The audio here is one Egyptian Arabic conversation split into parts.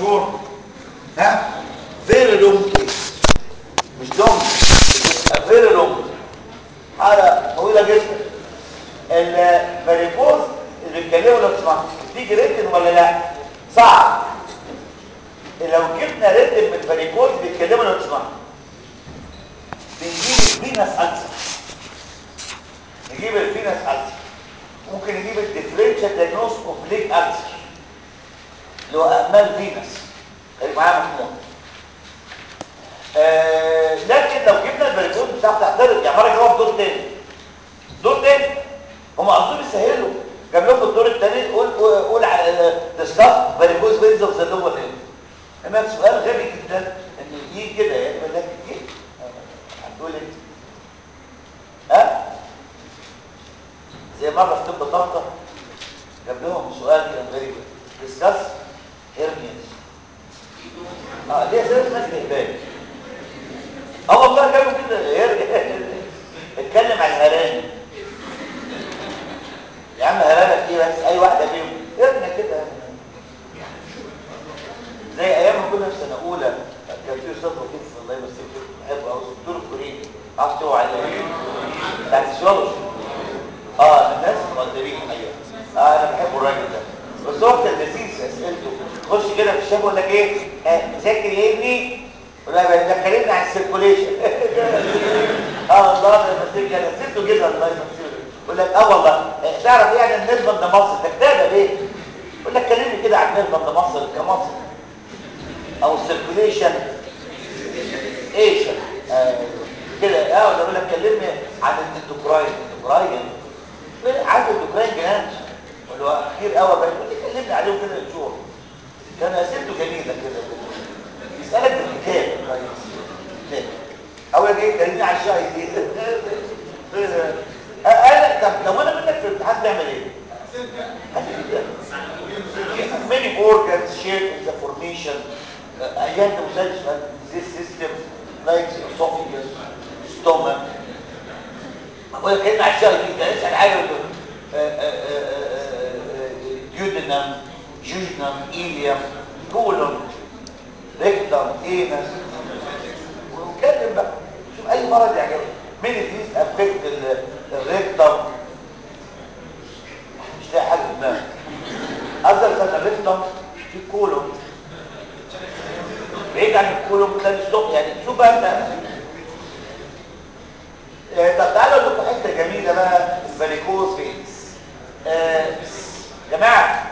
شور ها فيري لونج مش لونج فيري لونج حاله طويله جدا الفاريكوز اللي بيتكلموا لو تسمعوا تيجي ريتن ولا لا صعب لو جبنا ريتن من الفاريكوز بيتكلموا لو تسمعوا بنجيب الفينس ألسر نجيب الفينس ألسر ممكن نجيب الديفرنشال دايجنوز اوف ليج ألسر اللي هو أمال فينس خليك معايا محمود آه لكن لو جبنا الفاريكوز بتاعها تعترض يعني مرة جواب دور تاني دور تاني هم قصدهم يسهلوا جاب لهم الدور الثاني قول قول على ديسكاس فاريكوز فينز اوف ذا لور ليمب اما سؤال غبي جدا ان يجي كده يعني يقول لك ايه هتقول انت ها زي مره في طب طنطا جاب لهم سؤال كان غريب ديسكاس هيرنيز اه دي اساس ناس تهبال اه والله جابوا كده اتكلم عن الهراني يا عم هرانك ايه بس اي واحده فيهم ارمي كده زي ايام ما كنا في سنه اولى كان في استاذ لطيف الله يمسيه بالخير بحبه قوي الدكتور الكوريني عرفت هو على بتاع السيولوجي اه من الناس المقدرين الحقيقه اه انا بحب الراجل ده بس هو كان لذيذ اسئلته خش كده في الشاب يقول لك ايه آه ذاكر يا ابني ولا بيتكلمنا عن السيركوليشن اه الله يمسيه كان اسئلته جدا الله يمسيه يقول لك اه والله تعرف ايه عن النيرفان ده مصر ده كتابه ليه يقول لك كلمني كده عن النيرفان ده مصر كمصر او السيركوليشن ايش آه كده اه ولا يقول لك كلمني عن الاندوكراين الاندوكراين عارف الاندوكراين جلاند اللي هو اخير قوي بقى يقول لي كلمني عليهم كده نشوف كان اسئلته جميله كده يسالك بالكتاب كويس اول ايه كلمني عن الشاي دي انا طب لو انا منك في الامتحان تعمل ايه many organs shared in the formation uh, identical this system like the esophagus stomach اقول لك كلمه على الشاي دي اسال حاجه duodenum jejunum ileum colon rectum anus واتكلم بقى شوف اي مرض يعجبك مين الديز افكت الريكتم مش لاقي حاجه في دماغك افضل سنه الريكتم في كولوم بعيد عن الكولوم تلاقي ستوب يعني شوف بقى انت آه طب تعالوا اقول لكم حته جميله بقى الفاريكوز فينز آه جماعه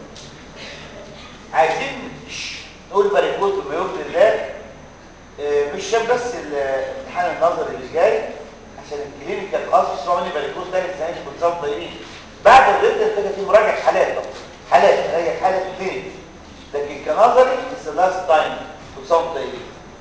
عايزين نقول فاريكوز بما يرضي الله مش شاب بس الامتحان النظري اللي جاي عشان الكلينيكال خاص اسمعوا مني فاريكوز ده السنه دي كنت صار طيبين بعد الريتن كده في مراجعه حالات طبعا حالات هي حاله كلينيك لكن كنظري اتس لاست تايم كنت صار طيبين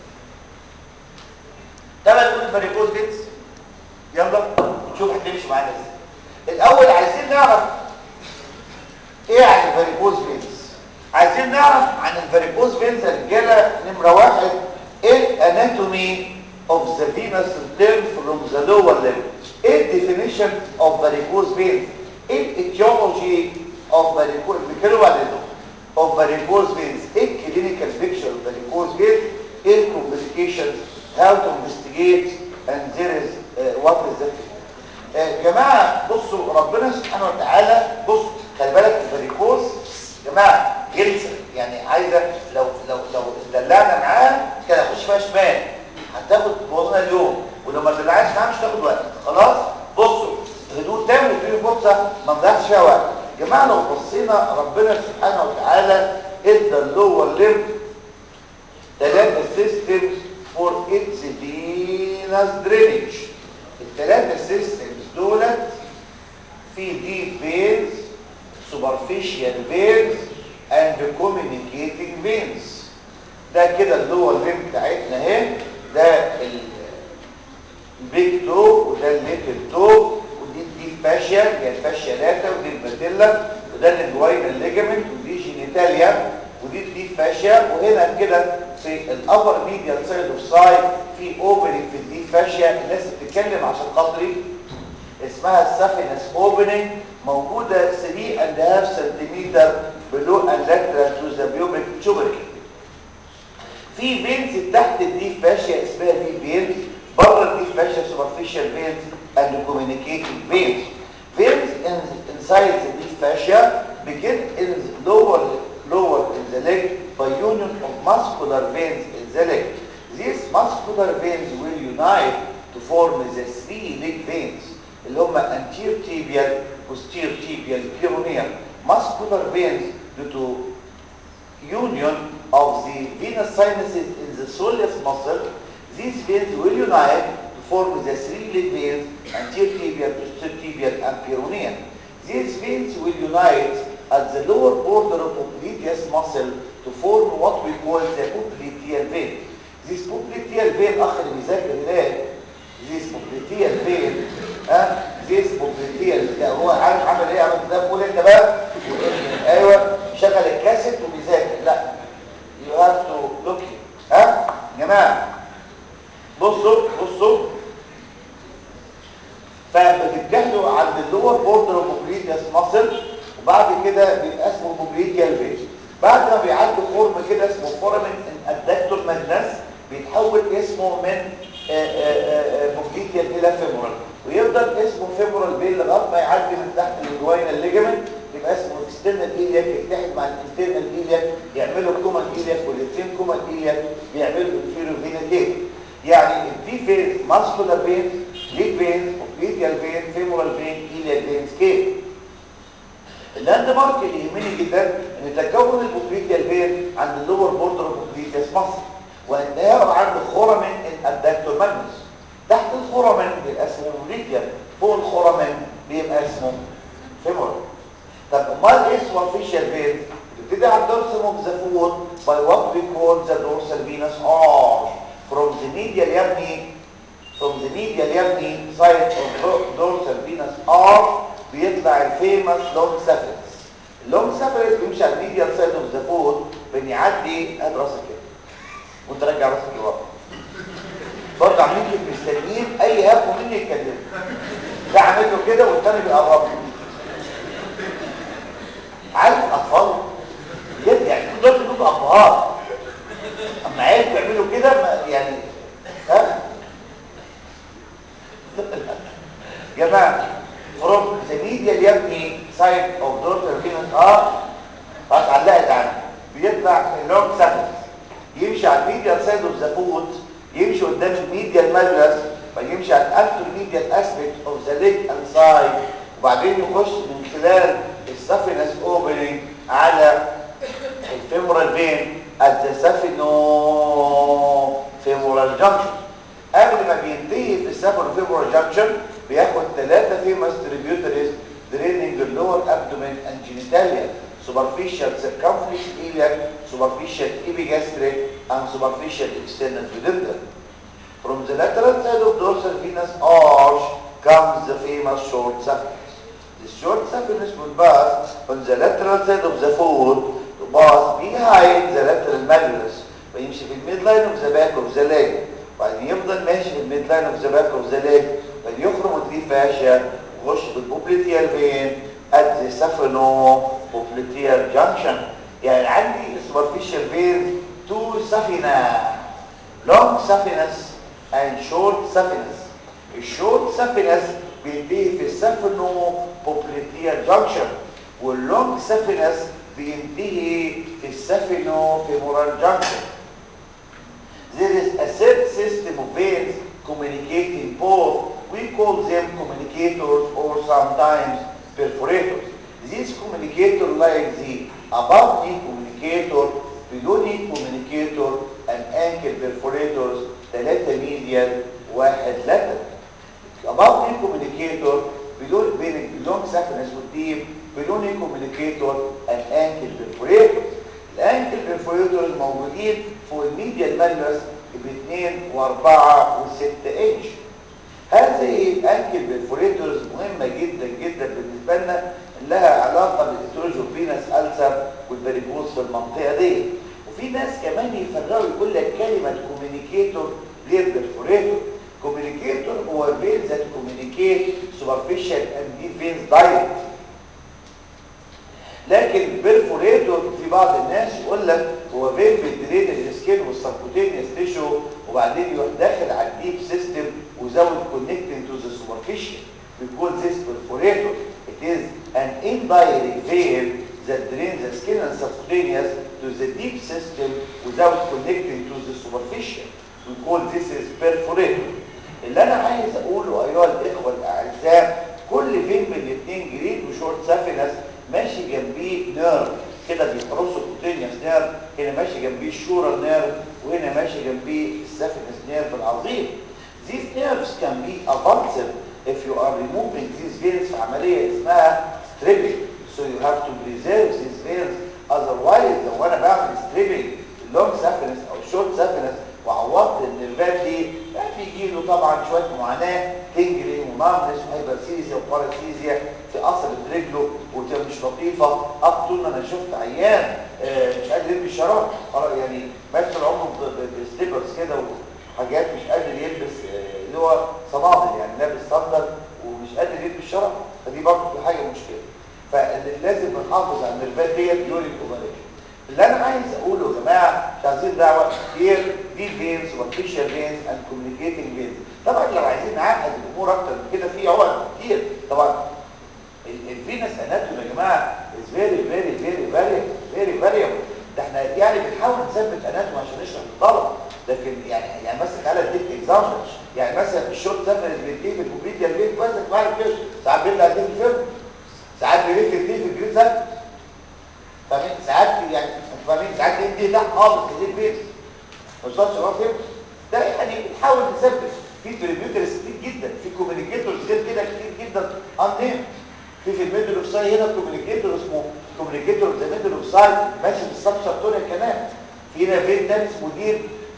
طبعا نقول فاريكوز ديتس يلا نشوف هتمشي معانا ازاي الاول عايزين نعرف ايه عن الفاريكوز فينز عايزين نعرف عن الفاريكوز فينز الرجاله نمره واحد ايه الاناتومي of the venous return from the lower limb ايه definition of varicose veins ايه etiology of varicose بيتكلموا عن of varicose veins ايه clinical picture of varicose veins ايه complications how to investigate and there is uh, what is that uh, جماعه بصوا ربنا سبحانه وتعالى بص خلي بالك الفاريكوز جماعه جلسه يعني عايزه لو لو لو دلعنا معاها كان اخش فيها شمال هتاخد موضوعنا اليوم ولو ما دلعتش معاها مش هتاخد وقت خلاص بصوا هدوء تام وتدوني فرصه ما نضيعش فيها وقت يا جماعه لو بصينا ربنا سبحانه وتعالى ادى اللور ليم ثلاثه سيستمز فور اتس فينس درينج الثلاثه سيستمز دولت في ديب فينز superficial veins and communicating veins ده كده اللور ليم بتاعتنا اهي ده البيج تو وده الليتل تو ودي دي فاشيا اللي هي الفاشيا لاتا ودي الباتيلا وده الانجوينال ليجامنت ودي جينيتاليا ودي دي فاشيا وهنا كده في الابر ميديال سايد اوف سايد في اوبننج في الدي فاشيا الناس بتتكلم عشان خاطري اسمها السافينس اوبننج موجودة 3 and half سنتيمتر below and lateral to the pubic tubercle في فينز تحت الديب فاشيا اسمها ديب فينز بره الديب فاشيا سوبرفيشال فينز اند كوميونيكيتنج فينز veins in, inside the deep fascia begin in the lower lower in the leg by union of muscular veins in the leg. These muscular veins will unite to form the three leg veins اللي هم anterior tibial, posterior tibial, peroneal. Muscular veins due to union of the venous sinuses in the soleus muscle. These veins will unite form the three leg veins, anterior tibial, posterior tibial, and peroneal. These veins will unite at the lower border of popliteus muscle to form what we call the popliteal vein. This popliteal vein, أخ اللي بيذاكر هناك, this popliteal vein, ها, this popliteal, ده هو عارف عمل ايه عمل ده بقول انت بقى ايوه شغل الكاسيت وبيذاكر لا you have to look here. ها يا جماعه بصوا بصوا فبتبتدوا عند اللور بوردر اوف بوبليتياس ماسل وبعد كده بيبقى اسمه بوبليتيال فيج بعد ما بيعدوا فورم كده اسمه فورامين ادكتور ماجنس بيتحول اسمه من بوبليتيال الى فيمورال ويفضل اسمه فيمورال بين لغايه ما يعدي من تحت الجوينال ليجمنت يبقى اسمه اكسترنال ايلياك يتحد مع الانترنال ايلياك يعملوا كومن ايلياك والاثنين كومن ايلياك بيعملوا انفيريور فينا كيف يعني الدي فيز ماسكولار فين ليج فين اوبليتيال فين فيمورال فين ايلياك فين كيف اللاند مارك اللي يهمني جدا ان تكون البوبليتيال فين عند اللور بوردر اوبليتياس مصر وانتهاء عند خورامين الادكتور ماجنس تحت الخورامين بيبقى اسمه بوبليتيال فوق الخورامين بيبقى اسمه فيمورال طب امال ايه سوافيشال فين بتبتدي على الدورسال اوف ذا فوت باي وات وي كول ذا دورسال فينس ارش from the medial يا ابني from the medial يا ابني side of dorsal venous arch بيطلع الفيمس لونج سافلس اللونج سافلس بيمشي على الميديال سايد اوف ذا فوت بنعدي هات راسك كده وانت راجع راسك لورا برضه عاملين كده مستنيين اي هب مني يتكلم ده عامل له كده والتاني بيقرب له عارف الاطفال بجد يعني كل دول بيبقوا ابهات اما عيال بيعملوا كده يعني ها جماعه فروم ذا ميديال يا ابني سايد اوف دورتر فينس ار خلاص علقت عنه بيطلع اللونج سافلس يمشي على الميديال سايد اوف ذا فوت يمشي قدام الميديال مالوس فيمشي على الانتر ميديال اسبيكت اوف ذا ليج اند سايد وبعدين يخش من خلال السافينس اوبننج على الفيمورال فين at the saphenofemoral junction قبل ما بينتهي في السابونوفيمورال جانكشن بياخد ثلاثة فيمس tributaries draining the lower abdomen and genitalia superficial circumflex iliac superficial epigastric and superficial external pudendal from the lateral side of dorsal venous arch comes the famous short saphenous the short saphenous will pass on the lateral side of the foot to pass behind the lateral malleus ويمشي في الميد لاين اوف ذا باك اوف ذا ليج وبعدين يفضل ماشي في الميد لاين اوف ذا باك اوف ذا ليج وبعدين يخرج ودي فاشيا ويخش في البوبليتيال فين ات ذا سافينو بوبليتيال جانكشن يعني عندي سوبرفيشال فين تو سافينا لونج سافينس اند شورت سافينس الشورت سافينس بينتهي في السافينو بوبليتيال جانكشن واللونج سافينس بينتهي في السافينو فيمورال جانكشن There is a third system of veins communicating both. We call them communicators or sometimes perforators. These communicators like the above knee communicator, below knee communicator, and ankle perforators, ثلاثة medial واحد lateral. Above knee communicator, below بين long saphenous والdeep, below knee communicator, and ankle perforators. الانكل برفوريتور الموجودين فوق الميديال مالوس باثنين واربعة وستة انش هذه الانكل برفوريتورز مهمة جدا جدا بالنسبة لنا لها علاقة بالاستروجوفينس ألسر والبريكوز في المنطقة دي وفي ناس كمان يفرقوا يقول لك كلمة كوميونيكيتور غير برفوريتور كوميونيكيتور هو فين ذات كوميونيكيت سوبرفيشال اند دي فينز دايركت لكن بيرفوريتور في بعض الناس يقول لك هو فين بيدرين السكين والسبكوتين وبعدين يروح داخل على الديب سيستم وزود connecting to the superficial we call this perforator it is an indirect vein that drains the skin and subcutaneous to the deep system without connecting to the superficial we call this is perforator اللي انا عايز اقوله ايها الاخوه الاعزاء كل فين من الاثنين جريد وشورت سافينس ماشي جنبيه نيرف كده بيحرسوا كوتينيوس نيرف هنا ماشي جنبيه الشورال نيرف وهنا ماشي جنبيه السافينس نيرف العظيم these nerves can be offensive if you are removing these veins في عمليه اسمها stripping so you have to preserve these veins otherwise لو انا بعمل stripping long saphenous او short saphenous وعوضت النيرفات دي بيجي له طبعا شويه معاناه تنجري ومامنس وهايبرسيزيا وباراسيزيا في قصبة رجله وتبقى مش لطيفه اب طول ما انا شفت عيان آه مش قادر يلبس شراب خلاص يعني ماشي عمره بستيبرز كده وحاجات مش قادر يلبس آه اللي هو صنادل يعني لابس صندل ومش قادر يلبس شراب فدي برضه في حاجه مشكله فلازم نحافظ على النيرفات ديت ديورنج اوبريشن اللي انا عايز اقوله يا جماعه مش عايزين دعوه كتير دي فينز وفيشال فينز اند كوميونيكيتنج فينز طبعا لو عايزين نعقد الامور اكتر من كده في عقد كتير طبعا الفينس اناتومي يا جماعه از فيري فيري فيري فاريبل فيري فاريبل ده احنا يعني بنحاول نثبت اناتومي عشان نشرح للطلبه لكن يعني يعني مثلا تعالى اديك اكزامبل يعني مثلا الشورت سافرز بينتهي بالكوبريتيال فين كويس انك عارف كده ساعات بيطلع يديك الفيلم ساعات بيلف يديك في الجريد سافر فاهمين ساعات يعني فاهمين ساعات يدي تحت خالص يديك فين ما وصلش لغايه فين ده يعني بنحاول نثبت في تريبيوترز كتير جدا في كوميونيكيتورز غير كده كتير جدا انيم في في الميدل اوف سايد هنا كوميونيكيتور اسمه كوميونيكيتور ذا ميدل اوف سايد ماشي في السبشر تونيل كمان في هنا فين تاني اسمه دير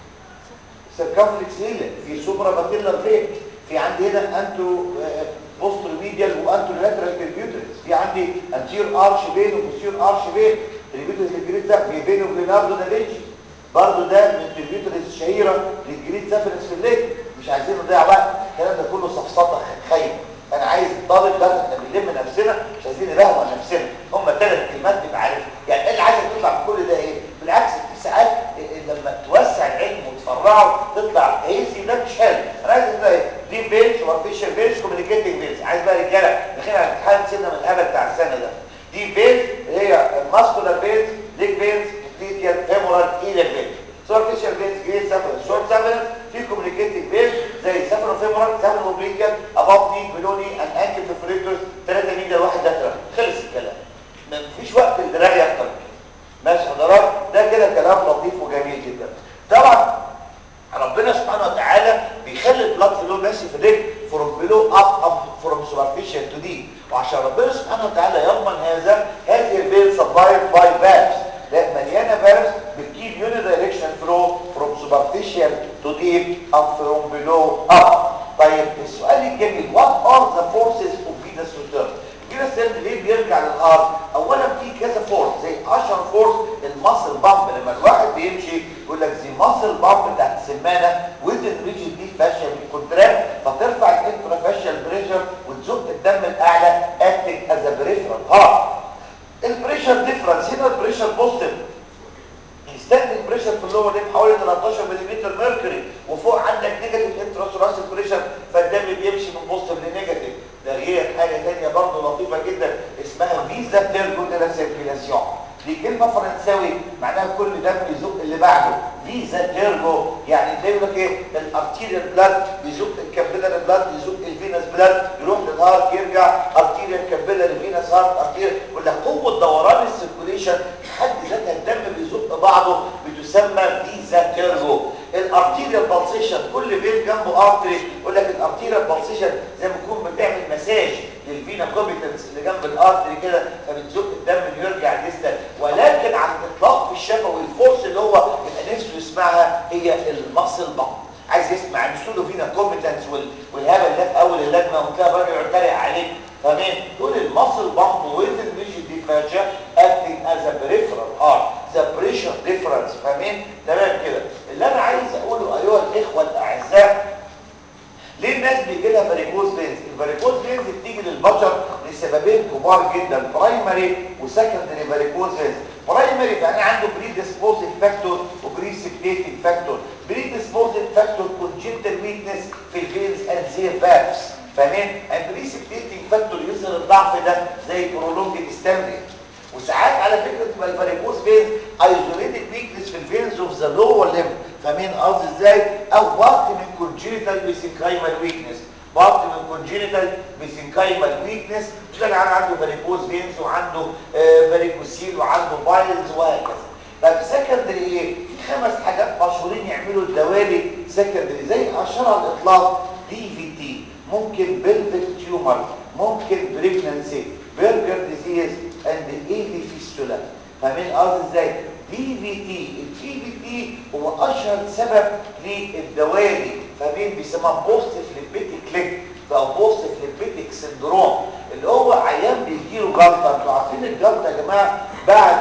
سيركمفلكس هيلا في سوبرا باتيلر فين في عندي هنا انتو بوستر ميديال وانتو لاترال تريبيوترز في عندي انتير ارش فين وبوستير ارش فين تريبيوترز الجريد ده في فين ليوناردو دافنشي برضه ده من التريبيوترز الشهيره للجريد سافرنس في الليل مش عايزين نضيع وقت الكلام ده كله سفسطه خايب انا عايز الطالب ده احنا بنلم نفسنا مش عايزين نبهوى نفسنا هم ثلاث كلمات بيبقى عارف يعني ايه اللي عايزك تطلع من كل ده ايه بالعكس في ساعات لما توسع العلم وتفرعه تطلع هيزي ده مش حلو انا عايز ده ايه دي بيلز وفيشال بيلز كوميونيكيتنج بيلز عايز بقى رجاله داخلين على امتحان سيبنا من الهبل بتاع السنه ده دي بيلز هي ماسكولار بيلز ليج بيلز بليتيال فيمورال ايليال بيلز سوبرفيشال بيلز جريد سافرنس شورت سافرنس في كوميونيكيتنج بيلز زي سافرنس فيمورال سافرنس اوبليكال اباف ني بلوني ان انكل ديفريتورز 3 ميديا واحد لاترال خلص الكلام مفيش وقت للقرايه اكتر ماشي حضرات ده كده كلام لطيف وجميل جدا طبعا ربنا سبحانه وتعالى بيخلي البلاد فلو ماشي في الرجل فروم بلو اب اب فروم سوبرفيشال تو دي وعشان ربنا سبحانه وتعالى يضمن هذا هذه الفيل سبلايد باي فالفز لا مليانه فالفز بتجيب يوني دايركشن فلو فروم سوبرفيشال تو ديب اب فروم بلو اب طيب السؤال الجميل وات ار ذا فورسز اوف فينس ريتيرن فينس ريتيرن ليه بيرجع للارض اولا في كذا فورس زي اشهر فورس الماسل بامب لما الواحد بيمشي يقول لك زي ماسل بامب بتاعت السمانه ويزن ريجن دي فاشيا بالكونتراكت فترفع الانترافاشيال بريشر وتزق الدم الاعلى اكتنج از بريفرال هارت البريشر ديفرنس هنا البريشر بوزيتيف يستهلك بريشر في اللور دي حوالي 13 ملم ميركوري وفوق عندك نيجاتيف انتراسوراسيك بريشر فالدم بيمشي من بوزيتيف لنيجاتيف ده غير حاجه ثانيه برضه لطيفه جدا اسمها فيزا تيرجو دي لا سيركيلاسيون دي كلمه فرنساوي معناها كل دم يزق اللي بعده فيزا تيرجو يعني زي يقول لك ايه الارتيريال بلاد يزق الكابيلاري بلاد يزق الفينس بلاد يروح للهارت يرجع ارتيريال كابيلاري فينس هارت ارتيريال ولا قوه دوران السيركوليشن حد ذاتها الدم بيزق بعضه بتسمى فيزا تيرجو الارتيريال بالسيشن كل فين جنبه ارتري يقول لك الارتيريال بالسيشن زي ما تكون بتعمل مساج للفينا كوميتنس اللي جنب الارتري كده فبتزق الدم اللي يرجع ديستال ولكن على الاطلاق في الشفوي الفورس اللي هو يبقى نفسه يسمعها هي المصل بامب عايز يسمع السودو فينا كوميتنس والهبل ده في اول اللجنه وتلاقي الراجل يعترق عليك فاهمين تقول المصل بامب ويزن ريجن دي فاشا acting as a peripheral heart the pressure difference فاهمين تمام كده اللي انا عايز اقوله ايها الاخوه الاعزاء ليه الناس بيجي لها فاريكوز فينز الفاريكوز فينز بتيجي للبشر سببين كبار جدا برايمري وسكندري فاريكوز فينز برايمري يعني عنده بريديسبوزيف فاكتور وبريسبتيتنج فاكتور بريديسبوزيف فاكتور كونجنتال ويكنس في الفينز اند زي فابس فاهمين البريسبتيتنج فاكتور يظهر الضعف ده زي برولونج ستانلي وساعات على فكره تبقى الفاريكوز فينز ايزوليتد ويكنس في الفينز اوف ذا لور ليم فاهمين قصدي ازاي او بارت من كونجنتال ميسنكايمال ويكنس بارت من كونجنتال ميسنكايمال ويكنس مش كان عنده فاريكوز فينز وعنده فاريكوسيل وعنده بايلز وهكذا طب سكندري ايه في خمس حاجات مشهورين يعملوا الدوالي سكندري زي اشهر على الاطلاق دي في تي ممكن بلفيك تيومر ممكن بريجنانسي برجر ديزيز اند اي في فيستولا فاهمين قصدي ازاي دي في تي الدي في تي هو اشهر سبب للدوالي فاهمين بيسموها بوستيف ليبيتيك كليك او بوستيف ليبيتيك سندروم اللي هو عيان بيجيله جلطه انتوا عارفين الجلطه يا جماعه بعد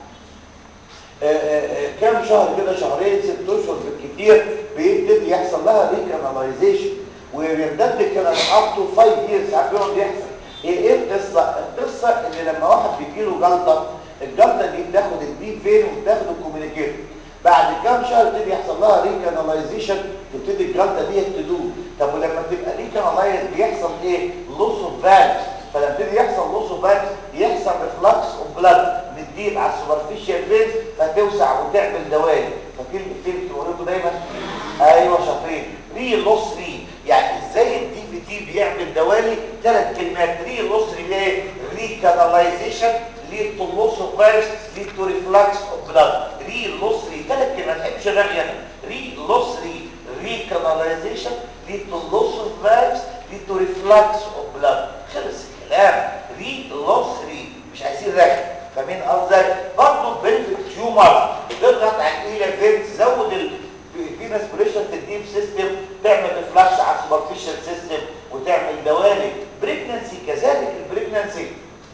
آآ آآ كام شهر كده شهرين ست اشهر بالكتير بيبتدي يحصل لها ريكاناليزيشن ويمتد كده اب تو 5 ييرز ساعات بيقعد يحصل ايه ايه القصه القصه ان لما واحد بيجي له جلطه الجلطه دي بتاخد الديب فين وبتاخد الكوميونيكيتور بعد كام شهر تبتدي يحصل لها ريكاناليزيشن تبتدي الجلطه دي تدوب طب ولما تبقى ريكانالايز بيحصل ايه لوس اوف فالف فلما يبتدي يحصل لوس اوف فالف يحصل ريفلكس اوف بلاد من الديب على السوبرفيشال فينز فتوسع وتعمل دوالي فاكرين الفيلم بتقولوا دايما ايوه شاطرين ري لوس ري يعني ازاي الدي في تي بيعمل دوالي ثلاث كلمات ري لوس ري ايه ريكاناليزيشن ليد تو لوس اوف فالف ليد تو ريفلكس اوف بلاد ري لوس ري ثلاث كلمات امشي غبي انا ري لوس ري ريكاناليزيشن ليد تو لوس اوف فالف ليد تو ريفلكس اوف بلاد خلص الكلام ري لوس ري مش عايزين رغي فاهمين قصدي برضه بلفيك تيومر بتضغط على الايلا فين تزود الفينس بريشر في الديب سيستم تعمل ريفلكس على السوبرفيشال سيستم وتعمل دوالي بريجنانسي كذلك البريجنانسي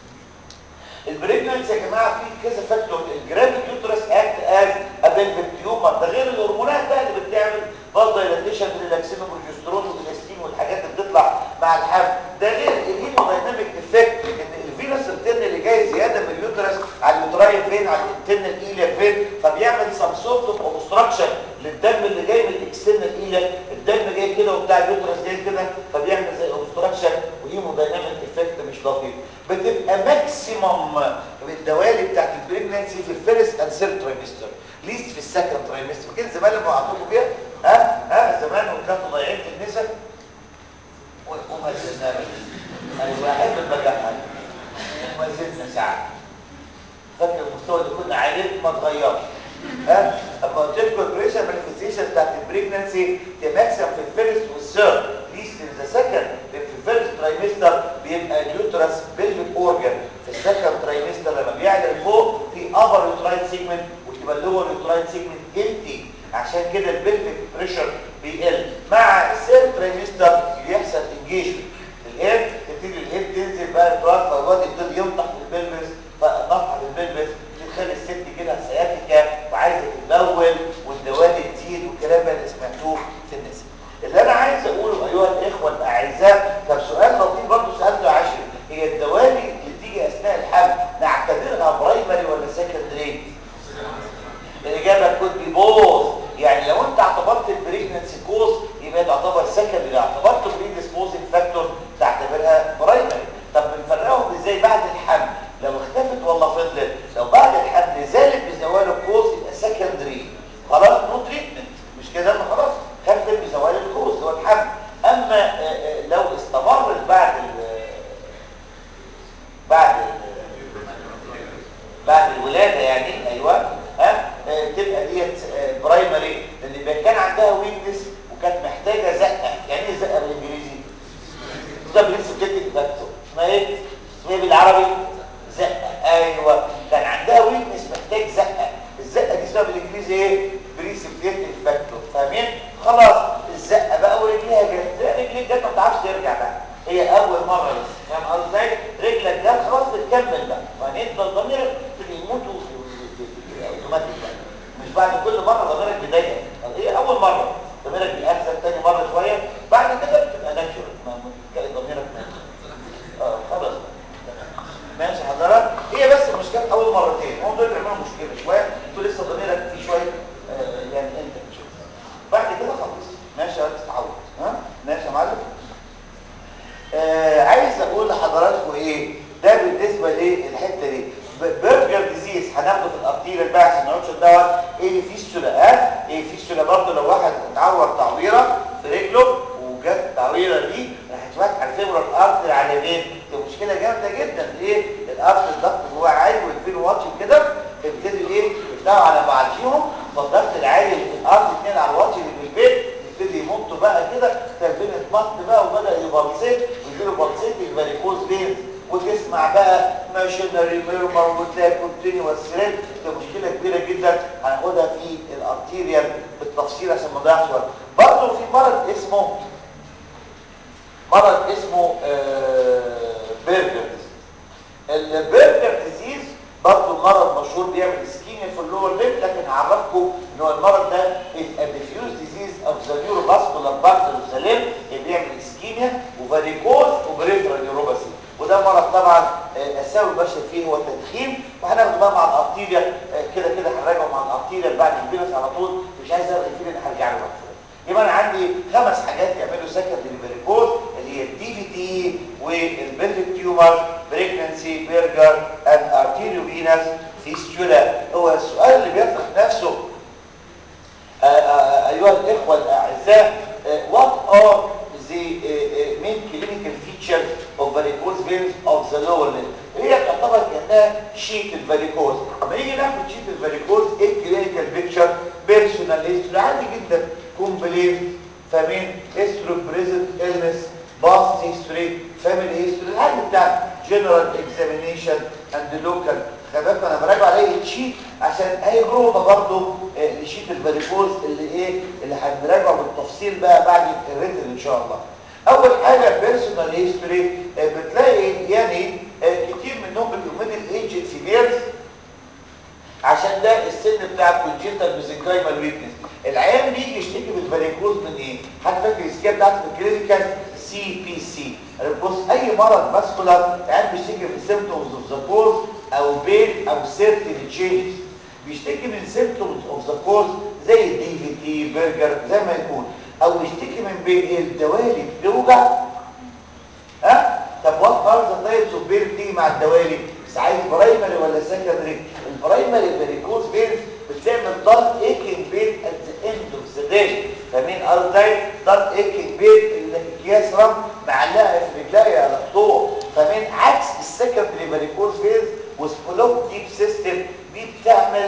البريجنانسي يا جماعه فيه كذا فاكتور الجرافيك يوترس اكت از ابلفيك تيومر ده غير الهرمونات بقى اللي بتعمل برضه دايلاتيشن ريلاكسين وبروجسترون وجلاستين والحاجات اللي بتطلع مع الحمل ده غير الهيمودايناميك افكت ان الفينس الترن اللي جاي زياده من اليوترس على اليوتراين فين على الانترنال ايليا فين فبيعمل سم سورت اوف اوبستراكشن للدم اللي جاي من الاكسترنال ايليا الدم جاي كده وبتاع اليوترس جاي كده فبيعمل زي اوبستراكشن وهيمودايناميك افكت مش لطيف بتبقى ماكسيمم الدوالي بتاعت البريجننسي في الفيرست اند ثيرد ترايمستر ليست في السكند ترايمستر كده زمان لما وعدتكم بيها ها ها زمان وكانوا ضايعين في النساء وما زلنا ايوه احب المجاعه وما زلنا ساعات فاكر المستوى اللي كنا عليه ما اتغيرش ها اما قلت لكم البريشر مانيفستيشن بتاعت البريجننسي هي ماكسيمم في الفيرست والثيرد ليست ان ذا سكند في الفيرست ترايمستر بيبقى اليوترس بيلفيك اورجان في السكند ترايمستر لما بيعلى لفوق في ابر يوتراين سيجمنت وتبقى اللور يوتراين سيجمنت امتي عشان كده البلفيك بريشر بيقل مع الثيرد ترايمستر بيحصل انجيجمنت الهيد تبتدي الهيد تنزل بقى البراس فالواد يبتدي ينطح في البلفس فنطح في البلفس تخلي الست كده سياتيكا وعايزه تتبول والدوالي تزيد والكلام اللي سمعتوه في النساء اللي انا عايز اقوله ايها الاخوه الاعزاء طب سؤال لطيف برضه سالته عشري هي الدوالي اللي بتيجي اثناء الحمل نعتبرها برايمري ولا سكندري الاجابه كود بي بوث يعني لو انت اعتبرت البريجننسي كوز يبقى تعتبر سكندري اعتبرت بريديسبوزنج فاكتور تعتبرها برايمري طب بنفرقهم ازاي بعد الحمل لو اختفت ولا فضلت لو بعد الحمل زالت بزوال الكوز يبقى سكندري خلاص نو تريتمنت مش كده ما خلاص خفت بزوال الكوز اللي هو الحمل اما لو استمرت بعد ال بعد ال بعد الولاده يعني ايوه ها تبقى ديت برايمري لان كان عندها ويكنس وكانت محتاجه زقه يعني ايه زقه بالانجليزي ده بريسبتيك فاكتور اسمها ايه اسمها ايه بالعربي زقه ايوه كان عندها ويكنس محتاج زقه الزقه دي اسمها بالانجليزي ايه بريسبتيك فاكتور فاهمين خلاص الزقه بقى ورجليها جت رجليك جت ما بتعرفش ترجع بقى هي اول مره بس فاهم قصدي ازاي رجلك جت خلاص بتكمل بقى فهنفضل ضميرك يموت اوتوماتيك بقى مش بعد كل مره ضميرك بيضايقك هي اول مره ضميرك بيأخذك تاني مره شويه بعد كده بتبقى ناتشورال ضميرك ما اه خلاص ماشي حضرتك هي بس المشكله في اول مرتين هم دول بيعملوا مشكله شويه انتوا لسه ضميرك في شويه آه يعني انت بعد كده خلاص ماشي هتتعود ها ماشي يا معلم آه عايز اقول لحضراتكم ايه ده بالنسبه للحته دي برجر ديزيز هناخده في الارتيريال بقى عشان نقولش دوت ايه فيستولا ها ايه فيستولا برضه لو واحد اتعور تعويره في رجله وجت التعويره دي راح تفتح الفيبرال ارتر على اليمين دي مشكله جامده جدا ليه الارتر الضغط هو عالي والفين واتش كده ابتدي ايه يفتحوا على بعضيهم فالضغط العالي اللي في الارض اثنين على الواتش اللي في البيت يبتدي يمط بقى كده الفين اتمط بقى وبدا يبلصيت ويجيله بلصيت الفاريكوز فين وتسمع بقى ماشينري ميرمر وتلاقي كونتينيوس ثريد دي مشكله كبيره جدا هناخدها في الارتيريال بالتفصيل عشان ما نضيعش وقت برضه في مرض اسمه مرض اسمه آه بيرجر البيرجر ديزيز برضه مرض مشهور بيعمل اسكيميا في اللور ليب لكن هعرفكم ان هو المرض ده is a diffuse disease of the neurovascular part of the limb بيعمل اسكيميا وفاريكوز وبريفرال نيوروباثي وده مرض طبعا السبب البشري فيه هو التدخين وهناخده بقى مع الارتيريا كده كده هنراجعه مع الارتيريا بعد الفيروس على طول مش عايز ارغي فيه لان هرجع له بعد شويه يبقى انا عندي خمس حاجات يعملوا سكندري فاريكوز اللي هي الدي في تي والبلفيك تيومر بريجنسي بيرجر اند ارتيريو فينس فيستولا هو السؤال اللي بيطرح نفسه آآ آآ ايها الاخوه الاعزاء what are the uh, main clinical features of varicose veins of the lower limb هي تعتبر كانها شيت الفاريكوز لما نيجي ناخد شيت الفاريكوز ايه الكلينيكال بيكتشر بيرسونال هيستوري عادي جدا كومبلين فاهمين هيستوري بريزنت النس باست هيستوري فاميلي هيستوري العادي بتاع جنرال اكزامينيشن اند لوكال خلي بالكم انا براجع عليه تشيت عشان اي بروفه برضه لشيت الفاريكوز اللي ايه اللي هنراجعه بالتفصيل بقى بعد الريتن ان شاء الله اول حاجه بيرسونال هيستوري بتلاقي يعني كتير منهم بيبقوا من الايج سيفيرز عشان ده السن بتاع الكونجنتال ميزنكايمال ويكنس العيان بيجي يشتكي بالفاريكوز من ايه حد فاكر السكيب بتاعت الكلينيكال سي بي سي بص اي مرض ماسكولار العيان بيشتكي من سيمبتومز اوف ذا كوز او بين او سيرتين تشينجز بيشتكي من سيمبتومز اوف ذا كوز زي الدي في تي برجر زي ما يكون او يشتكي من بين ايه الدوالي بتوجع ها طب وات ار ذا تايبس اوف بين بتيجي مع الدوالي بس عايز برايمري ولا سكندري البرايمري فاريكوز بين بتعمل ضغط ايكينج بين ات ذا اند اوف ذا داي فاهمين ارتاي ضغط ايكينج بين الاكياس رم معلقه في رجليا يا دكتور فاهمين عكس السكندري فاريكوز بين وسبلوك ديب سيستم دي بتعمل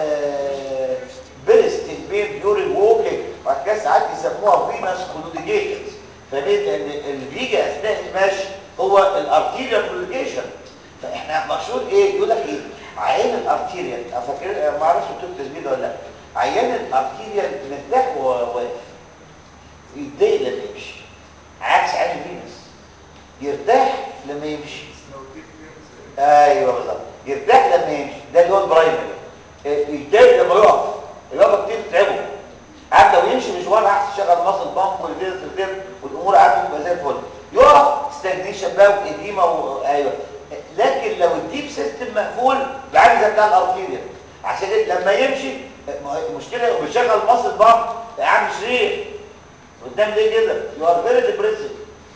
آه بيرست البين ديورنج ووكينج وبعد كده ساعات يسموها فينس كولوديجيشنز فاهمين ان اللي بيجي اثناء المشي هو الارتيريا كولوديجيشن فاحنا مشهور ايه يقول لك ايه عيان الارتيريا فاكر ما اعرفش انتوا التسجيل ده ولا لا عيان الارتيريا مرتاح وهو واقف يتضايق لما يمشي عكس عين الفينس يرتاح لما يمشي ايوه بالظبط يرتاح لما يمشي ده اللي هو البرايمري يتضايق لما يقف اليقظه كتير تتعبه عارف لو يمشي مشوار احسن يشغل مصل بامب والفيرس الفير والامور عارف تبقى زي الفل يقف ستاجنيشن بقى واديمه و... ايوه لكن لو الديب سيستم مقفول بعد زي بتاع الارتيريا عشان لما يمشي المشكله بيشغل مصل بامب يا عم شريف قدام ليه كده يو ار فيري ديبريسيف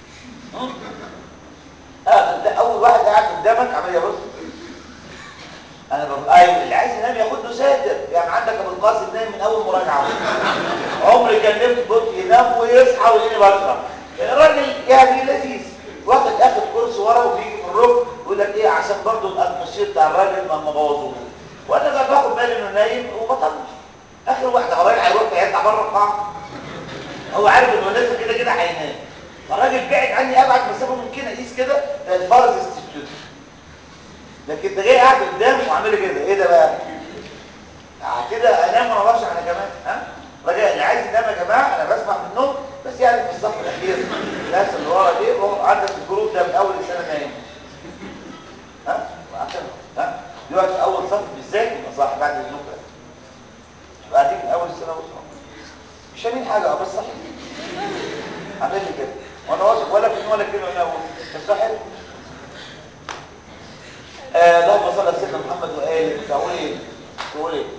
اه ده اول واحد قاعد قدامك عمال يبص انا ببقى ايوه اللي عايز ينام ياخد له ساتر يعني عندك ابو القاسم نايم من اول مراجعه عمري كلمت بص ينام ويصحى ويلاقيني بشرب الراجل يعني لذيذ واخد اخد كرسي ورا وبيجي في الركن يقول لك ايه عشان برضه الاتموسفير بتاع الراجل ما ما بوظوش وانا بقى باخد بالي انه نايم وبطنش اخر واحد الراجل هيروح يطلع بره القاعه هو عارف انه لازم كده كده هينام فالراجل بعد عني ابعد مسافه ممكنه اقيس كده ده الفرز استيتيوت لكن ده جاي قاعد قدام وعامل كده ايه ده بقى كده انام وانا بشرح انا كمان ها راجل اللي عايز ينام يا جماعه انا بسمع من النوم بس يعني في الصف الاخير الناس اللي ورا دي هو عندك الجروب ده من اول السنه نايم ها عشان ها دلوقتي اول صف بالذات يبقى صح بعد النوم قاعدين من اول السنه وصح مش فاهمين حاجه اه بس صح عامل لي كده وانا واثق ولا كلمه ولا كلمه انا اقول بس صح آه، اللهم صل على سيدنا محمد وآله تقول ايه تقول ايه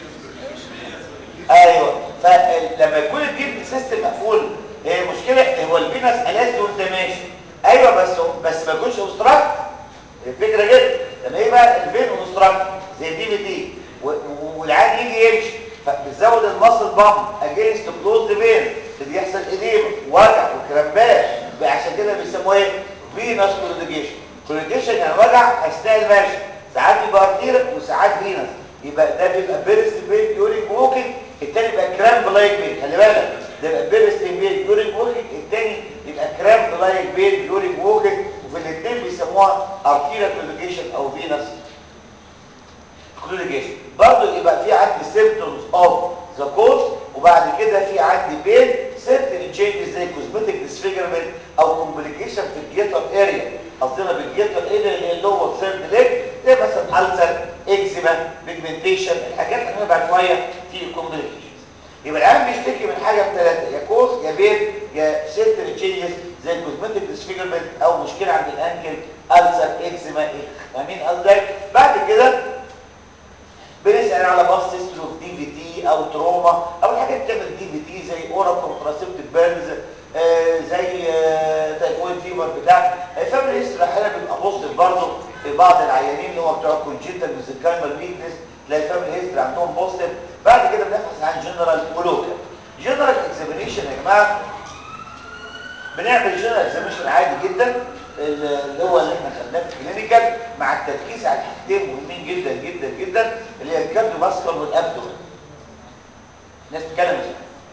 ايوه فلما يكون الديب سيستم مقفول هي المشكله هو الفينس الاستي وانت ماشي ايوه بس بس ما يكونش اوستراكت الفكره جدا لما ايه بقى الفين اوستراكت زي الدي في دي والعيان يجي يمشي فبتزود المصل بامب اجينست كلوز فين بيحصل اديمه وجع وكرامبات عشان كده بيسموه ايه فينس كوليديشن كوليديشن يعني وجع اثناء المشي ساعات يبقى ارتيرك وساعات فينس يبقى ده بيبقى بيرست بين ديورنج ووكينج التاني يبقى كرامب لايك بين خلي بالك ده يبقى بيرست بين ديورنج ووكينج التاني يبقى كرامب لايك بين ديورنج ووكينج وفي الاثنين بيسموها ارتيريال كوليديشن او فينس كوليديشن برضه يبقى في عندي سيمبتومز اوف ذا كوز وبعد كده في عندي بين سيرتن تشينجز زي كوزمتيك ديسفيجرمنت او كومبليكيشن في الجيتر اريا قصدنا بالجيتر اريا اللي هي اللور ثيرد ليج زي مثلا السر اكزيما بيجمنتيشن الحاجات اللي هنبقى شويه في كومبليكيشنز يبقى العيان بيشتكي من حاجه من ثلاثه يا كوز يا بين يا سيرتن تشينجز زي كوزمتيك ديسفيجرمنت او مشكله عند الانكل السر اكزيما فاهمين قصدي بعد كده بنسأل على باص هيستوري اوف دي في تي او تروما او الحاجات بتعمل دي في تي زي اورا كونتراسيبتيف بيرنز آه زي آه تايفويد فيبر بتاع الفاميلي هيستوري احيانا بيبقى بوزيتيف برضه في بعض العيانين اللي هو بتوع كونجنتال ميزنكايمال ويكنس تلاقي الفاميلي هيستوري عندهم بوزيتيف بعد كده بنبحث عن جنرال ولوكال جنرال اكزامينيشن يا جماعه بنعمل جنرال اكزامينيشن عادي جدا اللي هو اللي احنا خدناه في الكلينيكال مع التركيز على حاجتين مهمين جدا جدا جدا اللي هي الكارديو فاسكولار والابدومين الناس بتتكلم ازاي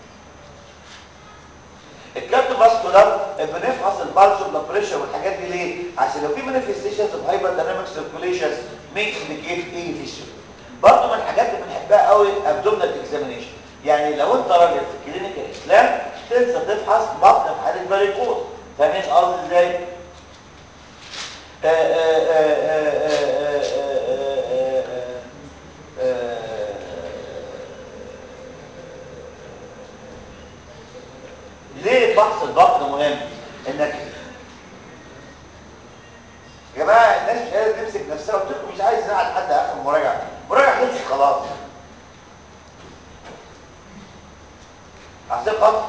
الكارديو فاسكولار بنفحص البالس والبلاد بريشر والحاجات دي ليه عشان لو في مانيفستيشنز اوف هايبر دايناميك سيركوليشن ميك انديكيت ايه فيشن برضه من الحاجات اللي بنحبها قوي ابدومينال اكزامينيشن يعني لو انت راجل في الكلينيكال اسلام تنسى تفحص بطن في حاله فاريكوز فاهمين قصدي ازاي ليه فحص البطن مهم انك يا جماعه الناس مش قادره تمسك نفسها قلت لكم مش عايز ازعل حد اخر المراجعه المراجعه خلصت خلاص عشان خاطر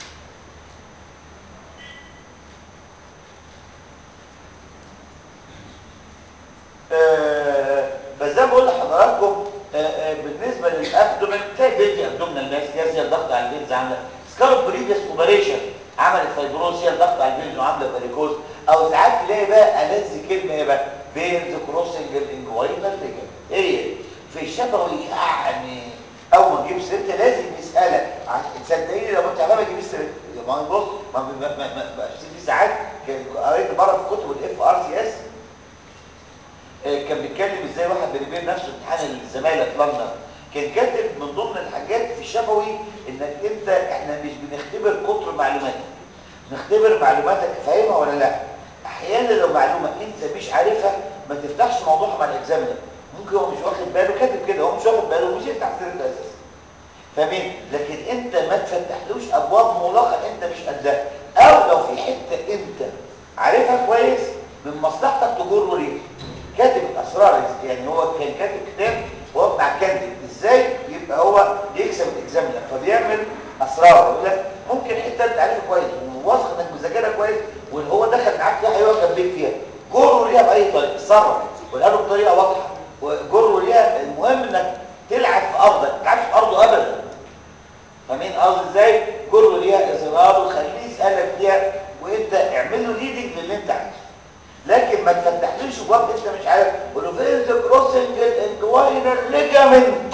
بس زي ما بقول لحضراتكم بالنسبه للابدومين تلاقي بيجي ابدومينال ماس جاز الضغط على الفينز عامله سكارب بريفيس اوبريشن عملت فايبروز هي الضغط على الفينز وعامله فاريكوز او ساعات تلاقي بقى ألذ كلمه ايه بقى فينز كروسنج الانجوينال ليجن ايه في الشفوي يعني اول ما تجيب سيرته لازم يسالك تصدقيني لو انت عمال تجيب سيرته ما بص ما ما ما ما في ساعات قريت مره في كتب الاف ار سي اس كان بيتكلم ازاي واحد بيريبير نفسه امتحان الزماله في لندن كان كاتب من ضمن الحاجات في الشفوي انك انت احنا مش بنختبر كتر معلوماتك نختبر معلوماتك فاهمها ولا لا احيانا لو معلومه انت مش عارفها ما تفتحش موضوعها مع الاكزامينر ممكن هو مش واخد باله كاتب كده هو مش واخد باله ومش يفتح سيرته اساسا فاهمين لكن انت ما تفتحلوش ابواب مغلقه انت مش قدها او لو في حته انت عارفها كويس من مصلحتك تجره ليه كاتب الاسرار يعني هو كان كاتب كتاب وهو مع كانديد ازاي يبقى هو يكسب الاكزامينر فبيعمل اسرار يقول لك ممكن حته انت عارفها كويس وواثق انك مذاكرها كويس واللي هو دخل معاك فيها هيبقى جنبك فيها جره ليها باي طريقه اتصرف وقال له بطريقه واضحه وجره ليها المهم انك تلعب في ارضك ما تلعبش في ارضه ابدا فاهمين قصدي ازاي جره ليها اصرار وخليه يسالك فيها وانت اعمل له ليدنج للي انت عايزه لكن ما تفتحليش باب انت مش عارف قول له فين ذا كروسنج الانجوينال ليجامنت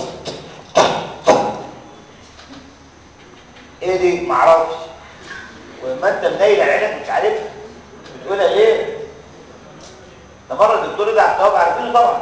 ايه دي معرفش ولما انت منيل عينك مش عارفها بتقولها ليه ده مره الدكتور ده عطاب عارفينه طبعا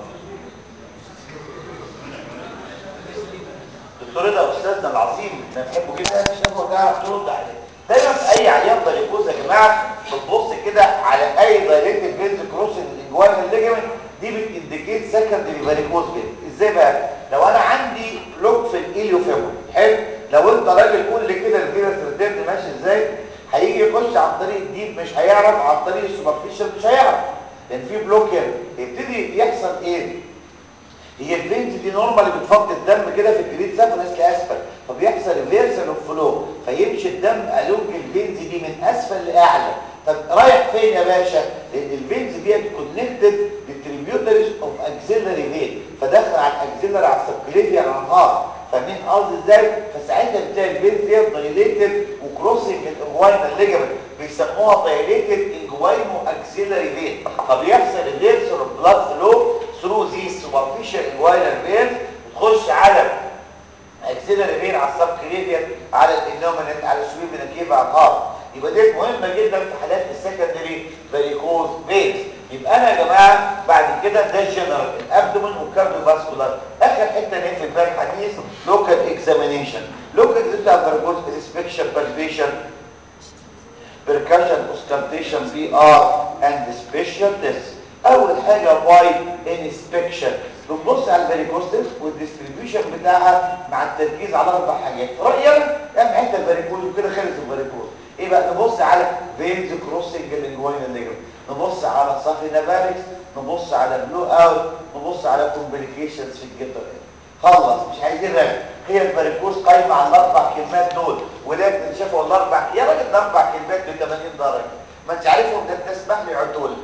الدكتور ده استاذنا العظيم احنا بنحبه جدا شافه تعرف ترد عليه دايما في اي عيان فاريكوز يا جماعه بتبص كده على اي دايركت فينز كروسنج الانجوينال ليجمنت دي بتنديكيت سكندري فاريكوز فين ازاي بقى لو انا عندي لوك في الاليوفيمور حلو لو انت راجل قول لي كده الفيروس ريتيرن ماشي ازاي هيجي يخش عن طريق الديب مش هيعرف عن طريق السوبرفيشال مش هيعرف لان في بلوكر يبتدي يحصل ايه هي الفينز دي نورمالي بتفض الدم كده في الجريد سافنس لاسفل فبيحصل ريفيرسال اوف فلو فيمشي الدم الونج الفينز دي من اسفل لاعلى طب رايح فين يا باشا لان الفينز دي كونكتد بالتريبيوتريز اوف اكسيلري فين فدخل على الاكسيلري على السبكليفيا على الهارت فاهمين قصدي ازاي فساعتها بتلاقي الفينز دي دايليتد وكروسنج الانجوينال ليجمنت بيسموها دايليتد انجوينو اكسيلري فين فبيحصل ريفيرسال اوف بلاد فلو ثرو ذي سوبرفيشال انجوينال فين بتخش على اكسيلري فين على السبكليفيا على الانومينت على السويب كيف على الهارت يبقى دي مهمه جدا في حالات السكندري فاريكوز فينز يبقى انا يا جماعه بعد كده ده الجنرال الابدومن والكارديو فاسكولار اخر حته نقفل بقى الحديث لوكال اكزامينيشن لوكال اكزامينيشن فاريكوز انسبكشن بالبيشن percussion auscultation VR and special tests اول حاجه باي انسبكشن بنبص على الفاريكوستس والديستريبيوشن بتاعها مع التركيز على اربع حاجات في رايي انا اهم حته الفاريكوز وكده خلص الفاريكوز ايه بقى نبص على فينز كروسنج الانجوينال ليجمنت نبص على صافي نافاريكس نبص على بلو اوت نبص على كومبليكيشنز في الجدر خلص مش عايزين رغي هي الفاريكوز قايمه على الاربع كلمات دول ولكن شافوا الاربع يا راجل ده اربع كلمات ب 80 درجه ما انت عارفهم ده تسمح لي عدول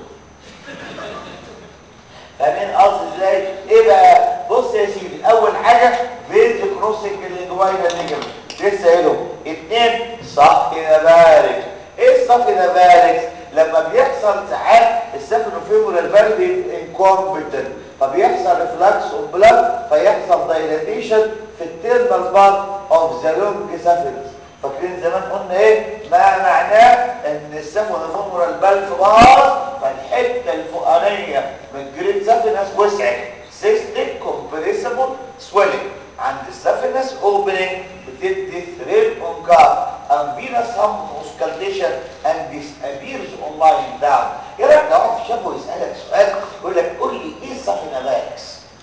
فاهمين قصدي ازاي ايه بقى بص يا سيدي اول حاجه فيز كروسنج الانجوينال ليجمنت لسه قايلهم اثنين صفي نبارك ايه الصفي نبارك لما بيحصل ساعات السفنوفيمورال فالف انكومبتنت فبيحصل ريفلكس اوف بلاد فيحصل دايلاتيشن في التيرنال بارت اوف ذا لونج سافنس فاكرين زمان قلنا ايه ما معناه ان السفنوفيمورال فالف باظ فالحته الفوقانيه من الجريد سافنس وسعت سيستيك كومبريسبل سويلنج عند السافنس اوبننج بتدي ثريل اون كار and venous hum auscultation and this appears on lying down ايه رايك لو واحد شافه يسالك سؤال يقول لك قول لي ايه السافينافاركس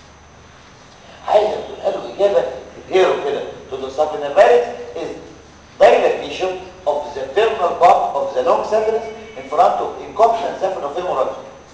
عايزك تقول له اجابه تبهره كده تقول له السافينافاركس is dilatation of the terminal part of the long saphenous in front of incompetent saphenofemoral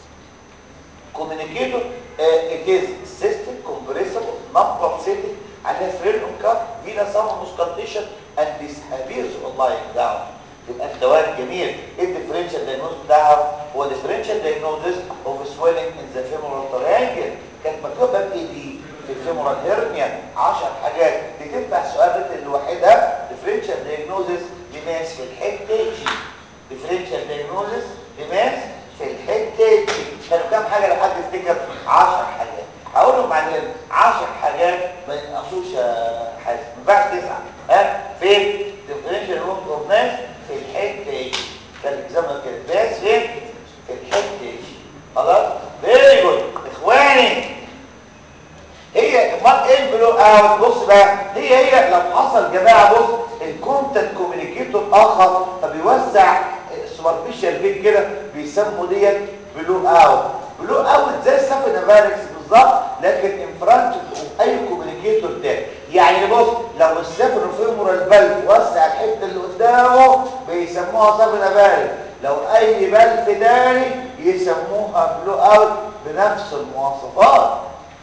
communicator uh, it is cystic compressible not pulsating على ثريل اونكار فينا سام auscultation and this appears on lying down يبقى الدوام جميل ايه الديفرنشال دايجنوز بتاعها هو ديفرنشال دايجنوزس اوف سويلنج ان ذا فيمورال تريانجل كانت مكتوبه بايه دي في الفيمورال هيرنيا 10 حاجات دي تنفع سؤال ريتن لوحدها ديفرنشال دايجنوزس لماس في الحته دي ديفرنشال دايجنوزس لماس في الحته دي كانوا كام حاجه لو حد يفتكر 10 حاجات هقول لهم بعدين 10 حاجات ما ينقصوش حاجه ما ينفعش تسعه ها فين ديفرنشال اوف ناس في الحته دي كان الاكزامبل كده ناس فين في الحته دي خلاص فيري جود اخواني هي امال ايه البلو اوت بص بقى هي هي لو حصل جماعه بص الكونتنت كوميونيكيتور اخر فبيوزع السوبرفيشال فين كده بيسموا ديت بلو اوت بلو اوت زي السافينافاركس بالظبط لكن انفرانت اي كوميونيكيتور تاني يعني بص لو السافينوفيمورال فالف وسع الحته اللي قدامه بيسموها سافينافاركس لو اي فالف تاني يسموها بلو اوت بنفس المواصفات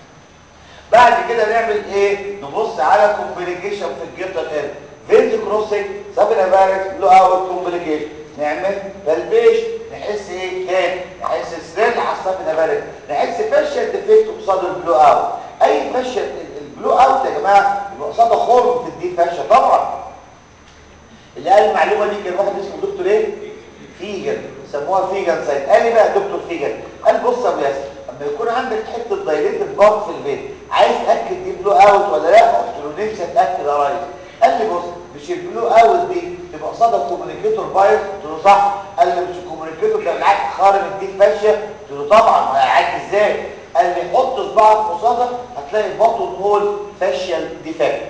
بعد كده نعمل ايه نبص على كومبليكيشن في الجيتر اري فينز كروسنج سافينافاركس بلو اوت كومبليكيشن نعمل بلبيش نحس ايه تاني نحس سريل على السافينافاركس نحس فاشل ديفكت قصاد البلو اوت اي فاشل البلو اوت يا جماعه يبقى قصاده خرم في الدي فاشل طبعا اللي قال المعلومه دي كان واحد اسمه دكتور ايه فيجن سموها فيجن سايت قال لي بقى دكتور فيجن قال بص يا ابو ياسر لما يكون عندك حته دايليتد بامب في البيت عايز تاكد دي بلو اوت ولا لا قلت له نفسي اتاكد يا ريس قال لي بص مش البلو اوت دي تبقى قصادها كوميونيكيتور بايظ قلت له صح قال لي مش الكوميونيكيتور ده معاك خارم الديك فاشيه قلت له طبعا ما هيعدي ازاي قال لي حط صباعك قصادها هتلاقي بطن هول فاشيال ديفكت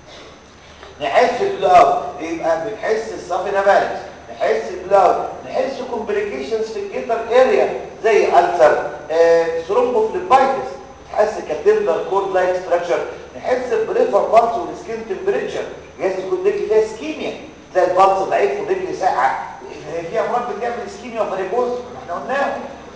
نحس البلو اوت يبقى بنحس السافينافاركس نحس البلاود نحس كومبليكيشنز في الجيتر اريا زي السر ثرومبوفليبايتس نحس كاتندر كورد لايك ستراكشر نحس بريفر بالس والسكين تمبريتشر جايز يكون رجلي فيها سكيميا تلاقي البلس ضعيف ورجلي ساقعه هي في امراض بتعمل سكيميا وفاريكوز احنا قلناهم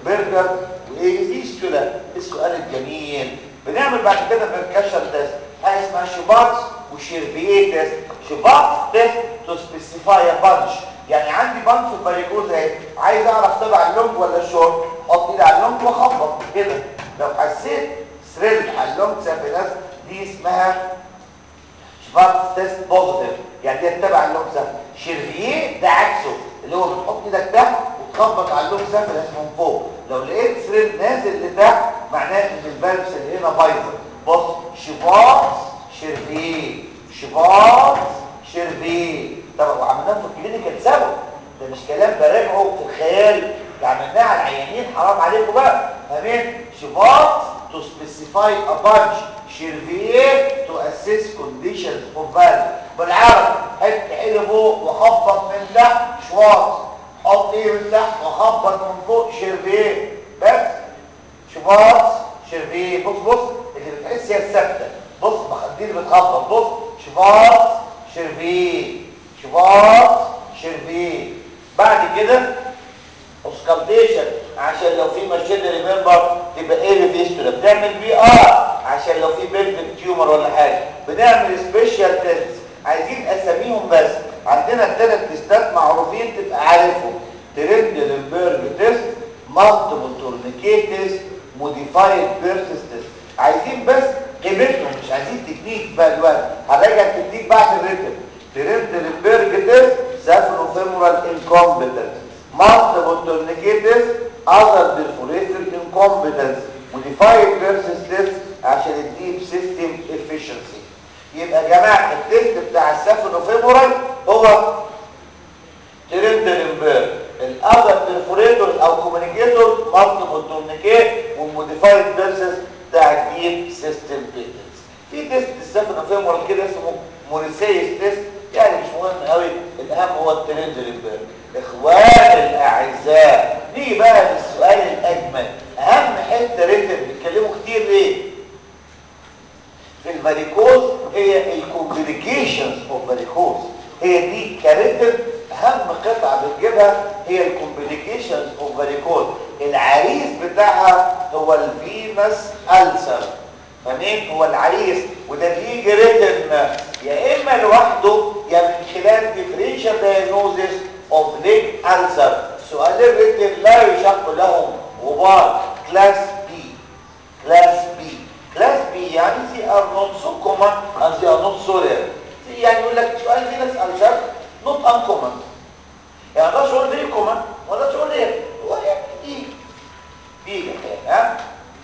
برجر وايه فيستولا السؤال الجميل بنعمل بعد كده بركشن تيست حاجه اسمها شيباتس وشيرفيه تيست شيباتس تيست تو سبيسيفاي بانش يعني عندي بانش في فاريكوز اهي عايز اعرف تبع اللونج ولا الشورت احط ايدي على اللونج واخبط كده لو حسيت ثريل على اللونج سافينس دي اسمها شيباتس تيست بوزيتيف يعني دي تبع اللونج سافينس شيرفيه ده عكسه اللي هو بتحط ايدك تحت وتخبط على اللونج سافينس من فوق لو لقيت ثريل نازل لتحت معناه ان الفالفز اللي هنا بايظه بص شيباتس شيرفيه شيباتس شيرفيه طب وعملناه في الكلينيكال سبب ده مش كلام براجعه في الخيال ده عملناه على العيانين حرام عليكم بقى فاهمين شيباتس to specify a bunch شيرفيه to assess conditions of valve بالعربي حط ايدي فوق وخبط من تحت شواط حط ايدي من تحت وخبط من فوق شيرفيه بس شواط شيرفيه بص بص اللي بتحس هي الثابته بص دي اللي بتخبط بص شواط شيرفيه شواط شيرفيه بعد كده اوسكالتيشن عشان لو في ماشينري ممبر تبقى ايه اللي فيستولا بنعمل بي ار عشان لو في بيلفيك تيومر ولا حاجه بنعمل سبيشال تيست عايزين اساميهم بس عندنا الثلاث تيستات معروفين تبقى عارفهم ترند للبرج تيست مالتيبل تورنيكيت تيست موديفايد بيرسس تيست عايزين بس قيمتهم مش عايزين تكنيك بقى دلوقتي هنراجع التكنيك بعد الريتم ترند للبرج تيست سافروفيمورال انكومبتنس multiple tourniquets other perforated incompetence modified versus test عشان الديب سيستم efficiency يبقى يا جماعه التست بتاع السافونوفيمورال هو ترندلنبرج الاذر بيرفوريتور او كوميونيكيتور مالتيبل تورنيكيت والموديفايد فيرسس بتاع الديب سيستم بيتنس في تيست السافونوفيمورال كده اسمه موريسيس تيست يعني مش مهم قوي الاهم هو الترندلنبرج اخوان الاعزاء نيجي بقى للسؤال الاجمل اهم حته ريتم بيتكلموا كتير ليه في الفاريكوز هي الكومبليكيشنز اوف فاريكوز هي دي كريتم اهم قطعه بتجيبها هي الكومبليكيشنز اوف فاريكوز العريس بتاعها هو الفينس ألسر فاهمين هو العريس وده بيجي ريتم يا اما لوحده يا من خلال ديفرنشال دايجنوزيس اوف ليج ألسر سؤال الريتم لا يشق لهم غبار كلاس بي كلاس بي كلاس بي يعني they are not so common and they are not so rare يعني يقول لك سؤال فينس ألسر not uncommon يعني ده شغل very common ولا شغل rare هو يعني بيجي بيجي ها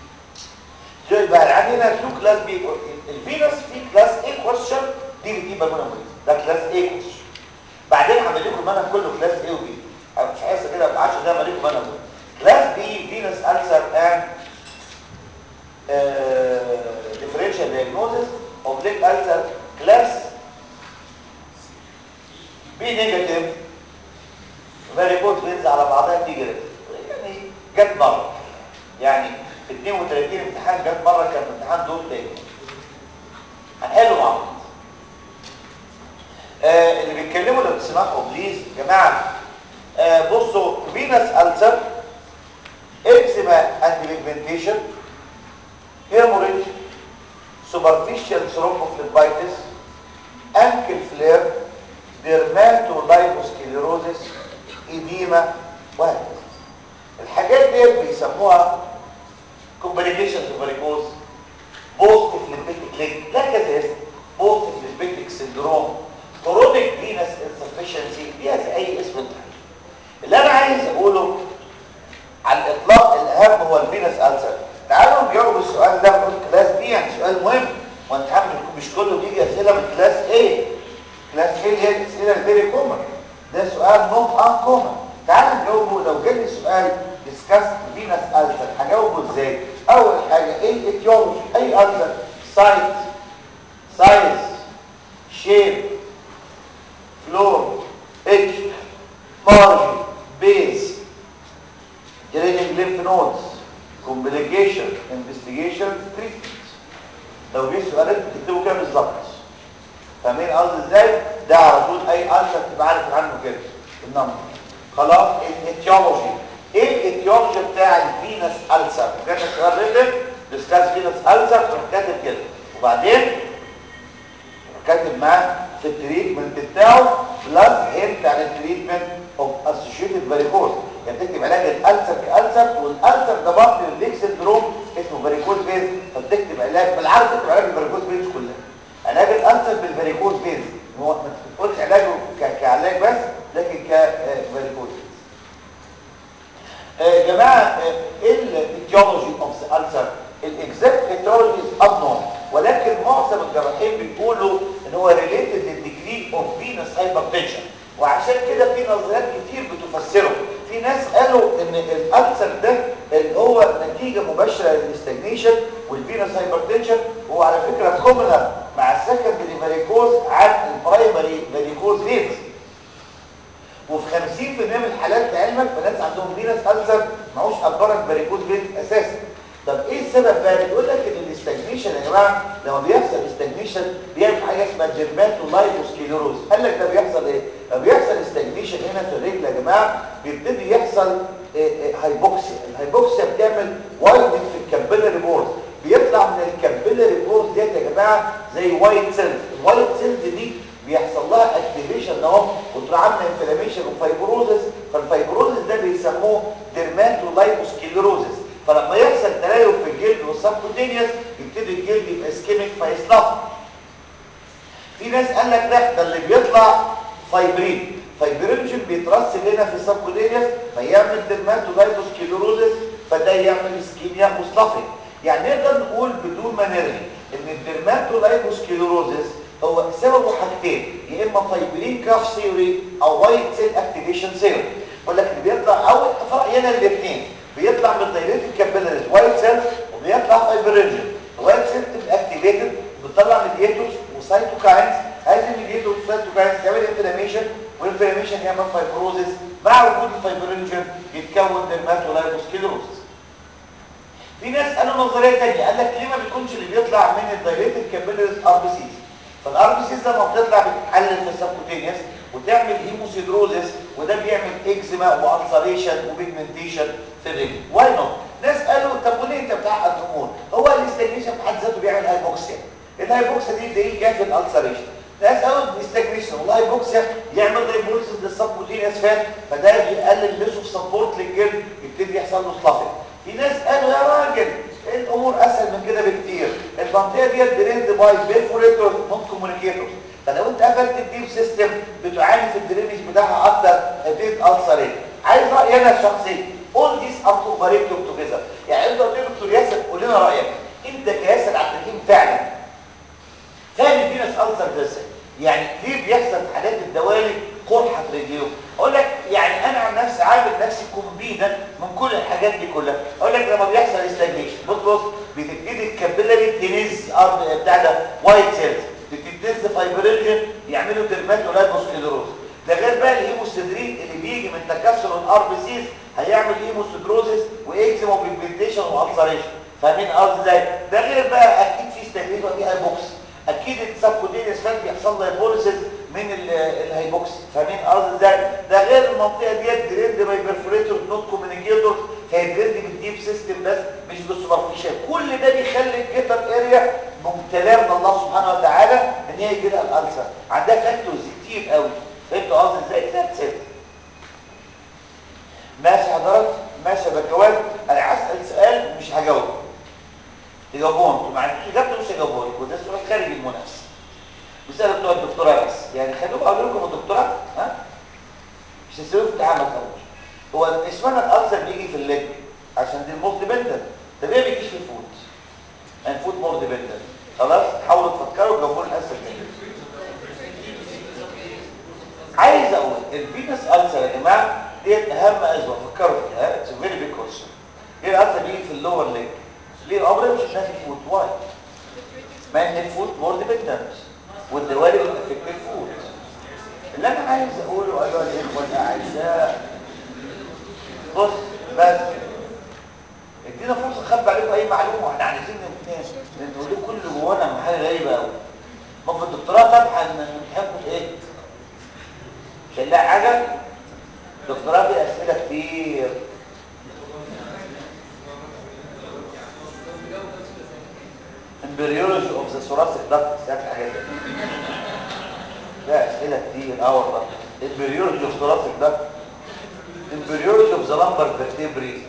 شوف بقى عندنا تو كلاس بي الفينس في كلاس A question دي بتجيب بالونه ده كلاس A question بعدين هعمل لكم المنهج كله كلاس A وبي مش حاسه كده ب 10 دقايق اعمل لكم منهج كلاس بي فينس ألسر and uh, differential diagnosis of leg ulcer class B negative varicose veins على بعضها تيجي يعني جت مره يعني في 32 امتحان جت مره كان امتحان دور تاني هنحله مع بعض آه اللي بيتكلموا لو تسمعوا بليز يا جماعه آه بصوا فينس ألسر اكزيما اند بيجمنتيشن هيموريج سوبرفيشال ثرومبوفليبايتس انكل فلير ديرماتولايبوسكليروزس ايديما وهكذا الحاجات دي بيسموها كومبليكيشنز فاريكوز بوست فليبيتيك ليج لا كذا اسم بوست فليبيتيك سندروم كرونيك فينس انسفشنسي ليها زي اي اسم انت اللي انا عايز اقوله على الاطلاق الاهم هو الفينس ألسر تعالوا نجاوب السؤال ده بنقول كلاس بي يعني سؤال مهم وانت عارف مش كله بيجي اسئله من كلاس ايه كلاس ايه اللي هي الاسئله الفيري كومن ده سؤال نوت ان كومن تعالوا نجاوبه لو جالي سؤال ديسكاس فينس ألسر هجاوبه ازاي اول حاجه ايه الايتيولوجي اي ألسر سايت سايز شيب فلور اتش مارجن بيز draining lymph nodes complication investigation treatment لو جه سؤال تكتبه كده بالظبط فاهمين قصدي ازاي ده على طول اي انسر تبقى عارف عنه كده النمبر خلاص الايتيولوجي ايه الايتيولوجي بتاع الفينس ألسر كان السؤال ريتم ديسكاس فينس ألسر تروح كاتب كده وبعدين كاتب معاه في التريتمنت بتاعه بلس هنت عن التريتمنت اوف اسوشيتد فاريكوز يعني تكتب علاج الالسر كالسر والالسر ده برضه الليك سندروم اسمه فاريكوز فيز فبتكتب علاج بالعربي تكتب علاج الفاريكوز فيز كلها علاج الالسر بالفاريكوز فيز هو ما تقولش علاجه كعلاج بس لكن كفاريكوز فيز يا جماعه ايه الايتيولوجي اوف ذا السر الاكزاكت ايتيولوجي از unknown ولكن معظم الجراحين بيقولوا ان هو ريليتد للديجري اوف فينس هايبرتنشن وعشان كده في نظريات كتير بتفسره في ناس قالوا ان الالسر ده اللي هو نتيجه مباشره للاستجنيشن والفينس هايبرتنشن هو على فكره كومنر مع السكندري فاريكوز عن البرايمري فاريكوز فينس وفي 50% من الحالات لعلمك بنات عندهم فينس ألسر معوش أبرد فاريكوز فين أساسا طب ايه السبب بقى بيقول لك ان الاستجنيشن يا جماعه لما بيحصل استجنيشن بيعمل حاجه اسمها ديرماتولايتوسكليروز قال لك ده بيحصل ايه لما بيحصل استجنيشن هنا في الرجل يا جماعه بيبتدي يحصل هايبوكسيا الهايبوكسيا بتعمل وايدنج في الكابيلاري بورد بيطلع من الكابيلاري بورد ديت يا جماعه زي وايت سيلز الوايت سيلز دي بيحصل لها اكتيفيشن اهو وتروح عامله انفلاميشن وفايبروزس فالفايبروزس ده بيسموه ديرماتولايتوسكليروزس فلما يحصل تليف في الجلد والسبكوتينيوس يبتدي الجلد يبقى اسكيميك فيصلح في ناس قال لك لا ده اللي بيطلع فايبرين فايبرينجن بيترسب هنا في السبكوتينيوس فيعمل ديرماتولايتوسكليروزس فده يعمل اسكيميا مصطفي يعني نقدر نقول بدون ما نرغي ان الديرماتولايتوسكليروزس هو سببه حاجتين يا اما فايبرين كراف ثيوري او وايت سيل اكتيفيشن ثيوري بقول لك اللي بيطلع او هنا الاثنين بيطلع من دايريت الكابيلاريز وايت سيلز وبيطلع فايبرينجن الوايت سيل بتبقى اكتيفيتد بتطلع ميدياتورز وسايتوكاينز هذه الميدياتورز والسايتوكاينز تعمل انفلاميشن والانفلاميشن يعمل فايبروزس مع وجود الفايبرينجن يتكون ديرماتولايتوسكليروزس في ناس قالوا نظريه ثانيه قال لك ليه ما بيكونش اللي بيطلع من الدايريت الكابيلاريز ار بي سيز فالار بي سيز لما بتطلع بتتحلل في السبكوتينيوس وتعمل هيموسيدروزس وده بيعمل اكزيما والسريشن وبيجمنتيشن في الرجل واي نوت ناس قالوا طب وليه انت بتعقد الامور هو الاستجنيشن في حد ذاته بيعمل هايبوكسيا الهايبوكسيا دي زي جاف الالسريشن ناس قالوا الاستجنيشن والله هايبوكسيا يعمل دايبوليسيس للسبكوتينيوس فات فده يقلل ليسو سبورت للجلد يبتدي يحصل له سلافنج في ناس قالوا يا راجل الامور اسهل من كده بكتير المنطقه ديت دريند باي بيرفوريتورز نوت كوميونيكيتورز فلو انت قفلت الديب سيستم بتعاني في الدرينج بتاعها اكتر هتبتدي تالسريت عايز رايي انا الشخصي all these are cooperative together يعني انت قلت له دكتور ياسر قول لنا رايك انت كياسر عبد الرحيم فعلا فاهم في ناس السر ده ازاي يعني ليه بيحصل في حالات الدوالي قرحه في رجليهم اقول لك يعني انا عن نفسي عامل نفسي كومبينه من كل الحاجات دي كلها اقول لك لما بيحصل استجنيشن بص بص بتبتدي الكابيلاري تنز ارض بتاع ده وايت سيلز بتتنز فايبرينجن يعملوا ديرماتولايتوسكليروز ده غير بقى الهيموستدرين اللي بيجي من تكسر الار بي سيز هيعمل هيموستدروزس واكزيما وبيجمنتيشن والسريشن فاهمين قصدي ازاي ده غير بقى اكيد في استجنيشن وفي هايبوكس اكيد السبكوتينيوس فات بيحصل له هيبوليسيس من الهايبوكسي فاهمين قصدي ازاي ده غير المنطقه ديت دريند باي بيرفوريتور نوت كوميونيكيتور فهي دريند بالديب سيستم بس مش بالسوبرفيشال كل ده بيخلي الجيتر اريا ممتلئه من الله سبحانه وتعالى ان هي يجي لها الالسر عندها فاكتورز كتير قوي فهمتوا قصدي ازاي ذاتس ات ماشي حضرتك ماشي يا بكوات انا هسال سؤال مش هجاوب تجاوبون انتوا ما عندكوش اجابته مش هجاوبون وده سؤال خارج المنافسه بيسالوا بتوع الدكتوراه بس يعني خلوهم اقول لكم الدكتوراه ها مش تسويه في التعامل طبعا هو اشمعنى الالسر بيجي في الليج عشان دي الموست ديبندنت ده ليه ما بيجيش في الفوت يعني الفوت مور ديبندنت خلاص حاولوا تفكروا جاوبوا الاسئله دي عايز اقول الفينس السر يا جماعه ديت اهم ازمه فكروا فيها اتس فيري بيج كويشن ليه الالسر بيجي في اللور ليج ليه عمري مش شفناها في الفوت واي ما ان الفوت مور ديبندنت والدوالي بتأفكت الفوت اللي انا عايز اقوله ايها الاخوه الاعزاء بص بس ادينا فرصه نخبي عليكم اي معلومه احنا عايزين نقول لكم كل اللي جوانا من حاجه غريبه قوي ما في الدكتوراه طبعا نمتحنكم ايه مش هنلاقي حاجه الدكتوراه فيه اسئله كتير امبريولوجي اوف ذا ثوراسيك داكت ساعات الحاجات دي لا اسئله كتير اه والله امبريولوجي اوف ثوراسيك داكت امبريولوجي اوف ذا لامبر فيرتيبري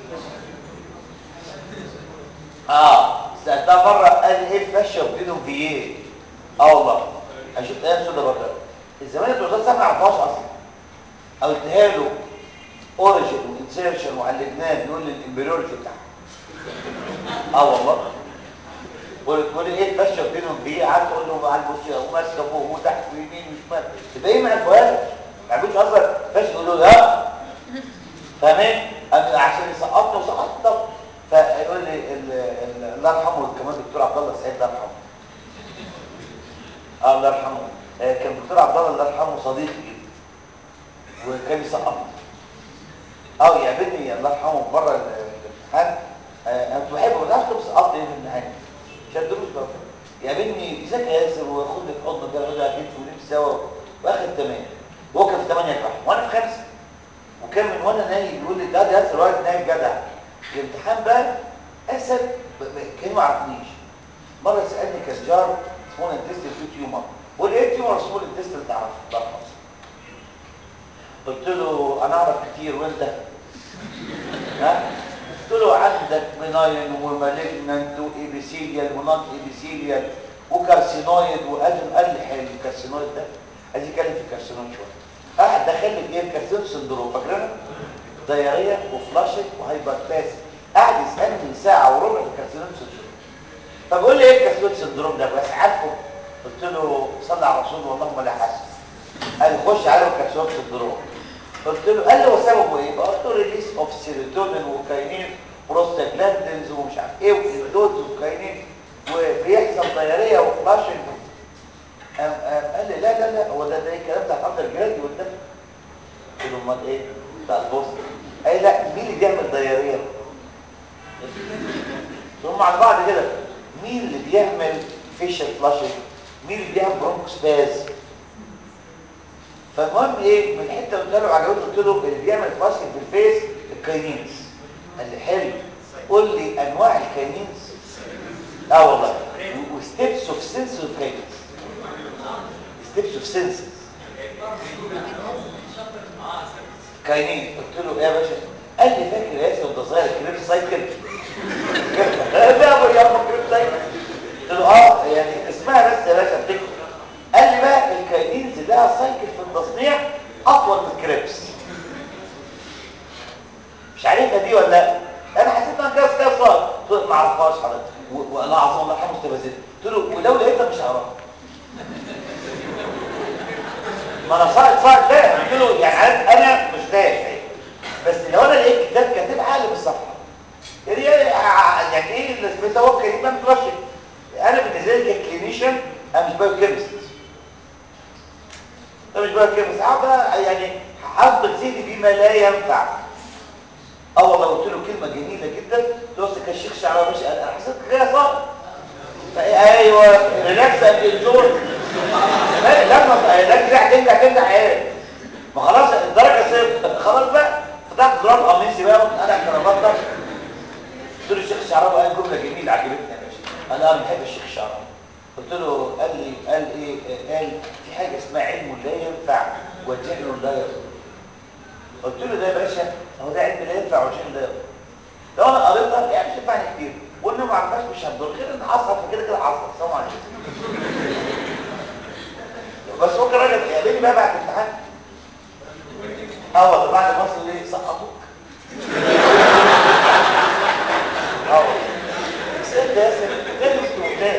اه سالتها مره قال لي ايه الفشه بينهم في ايه اه والله انا شفت ايام سودا برضه الزمان الدكتور سامع ما يعرفهاش اصلا قلتها له اوريجن وانسيرشن وعالجناه بيقول لي الامبريولوجي بتاعها اه والله قلت له ايه الفشه بينهم في ايه قعدت اقول له على البوش وماسكه فوق وتحت ويمين وشمال تبقى ما عرفوهاش ما عرفوش اصلا فش يقولوا لا فاهمين عشان يسقطني وسقطت فيقول لي ال- ال- الله يرحمه كمان دكتور عبد الله سعيد الله يرحمه اه الله يرحمه آه، كان دكتور عبد الله الله يرحمه صديقي جدا وكان يسقطني اه يقابلني الله يرحمه بره ال- الامتحان آه، انا كنت بحبه ما تعرفش تبص سقطني ايه في الامتحان شاد دروس بقى يقابلني ازيك يا ياسر وياخدني في حضنه كده ويقعد على كتفي ونمشي سوا واخد تمام وهو كان في 8 جراح وانا في خمسه وكان من وانا نايم بيقول لي ده ده ياسر واد نايم جدع الامتحان بقى اسد ب- ب- كان ما عرفنيش مره سالني كان جار اسمه انتستين في تيومر بقول لي ايه تيومر اسمه الانتستين تعرف تعرف قلت له انا اعرف كتير وانت ها قلت له عندك بناين ومالجنانت وايبيثيليال ونون ايبيثيليال وكارسينويد واجل قال لي حلو الكارسينويد ده عايز يتكلم في الكارسينويد شويه قاعد دخل لي في ايه الكارسينويد سندروم فاكرها دايريه وفلاشنج وهايبرتاز قاعد يسالني ساعه وربع في الكارسينويد سندروم فبقول لي ايه الكارسينويد سندروم ده بس عارفه قلت له صلى على الرسول والله لا حسن قال خش على الكارسينويد سندروم قلت له قال لي هو سببه ايه قلت له ريليس اوف سيروتونين وكاينين بروستاجلاندينز ومش عارف ايه وكيندوز وكاينين وبيحصل ضياريه وفلاشنج قام قام قال لي لا لا لا هو ده ده الكلام بتاع الاندر جراديويت ده قلت له امال ايه بتاع البوست قال لي لا مين اللي بيعمل ضياريه هم على بعض كده مين اللي بيعمل فيشل فلاشنج مين اللي بيعمل برونكوسباز فالمهم ايه من الحته اللي قلت له عجبته قلت له اللي بيعمل فاسك في الفيس الكاينينز قال لي حلو قول لي انواع الكاينينز اه والله وستيبس اوف سنس اوف كاينينز ستيبس اوف سنس كاينين قلت له ايه يا باشا قال لي فاكر يا ياسر وانت صغير كريب سايكل لا ابو يا ابو كريب سايكل قلت له اه يعني اسمها بس يا باشا افتكر قال لي بقى الكاينينز لها سايكل في التصنيع اطول من الكريبس مش عارفها دي ولا لا انا حسيت انها كده كده صار قلت له ما اعرفهاش حضرتك و- والله العظيم الله يرحمه استفزت قلت له ولو لقيتها مش هعرفها ما انا صارت صارت ده قلت له يعني عارف انا مش فاهم بس لو انا لقيت كتاب كاتبها اقلب الصفحه يعني إيه ع- يعني ايه اللي بيتوكل يبقى مترشح انا بالنسبه لي ككلينيشن انا مش بايو كيمست انا مش بايو كيمست قاعد يعني حاطط ذهني بما لا ينفع اه والله قلت له كلمه جميله جدا قلت له أصل كان الشيخ شعراوي ماشي قال انا حسيت كده صح ايوه ريلاكس اند انجوي لما رجع تنجح تنجح ايه ما خلاص الدرجه صفر خلاص بقى فتحت زرار قميصي بقى انا كرافات ده قلت له الشيخ الشعراوي قال جمله جميله عجبتني يا باشا انا بحب الشيخ الشعراوي قلت له قال لي قال ايه قال في حاجه اسمها علم لا ينفع وجهل لا يضر قلت له ده يا باشا هو ده علم لا ينفع وجهل لا يضر لو انا قريتها يعني مش هتنفعني كتير وانه ما عرفهاش مش هتضر غير ان حصل فكده كده حصل السلام عليكم بس هو كان راجل يقابلني بقى بعد الامتحان اه والله بعد ما وصل ليه سقطوك اه والله بس انت يا سيدي غير مستوى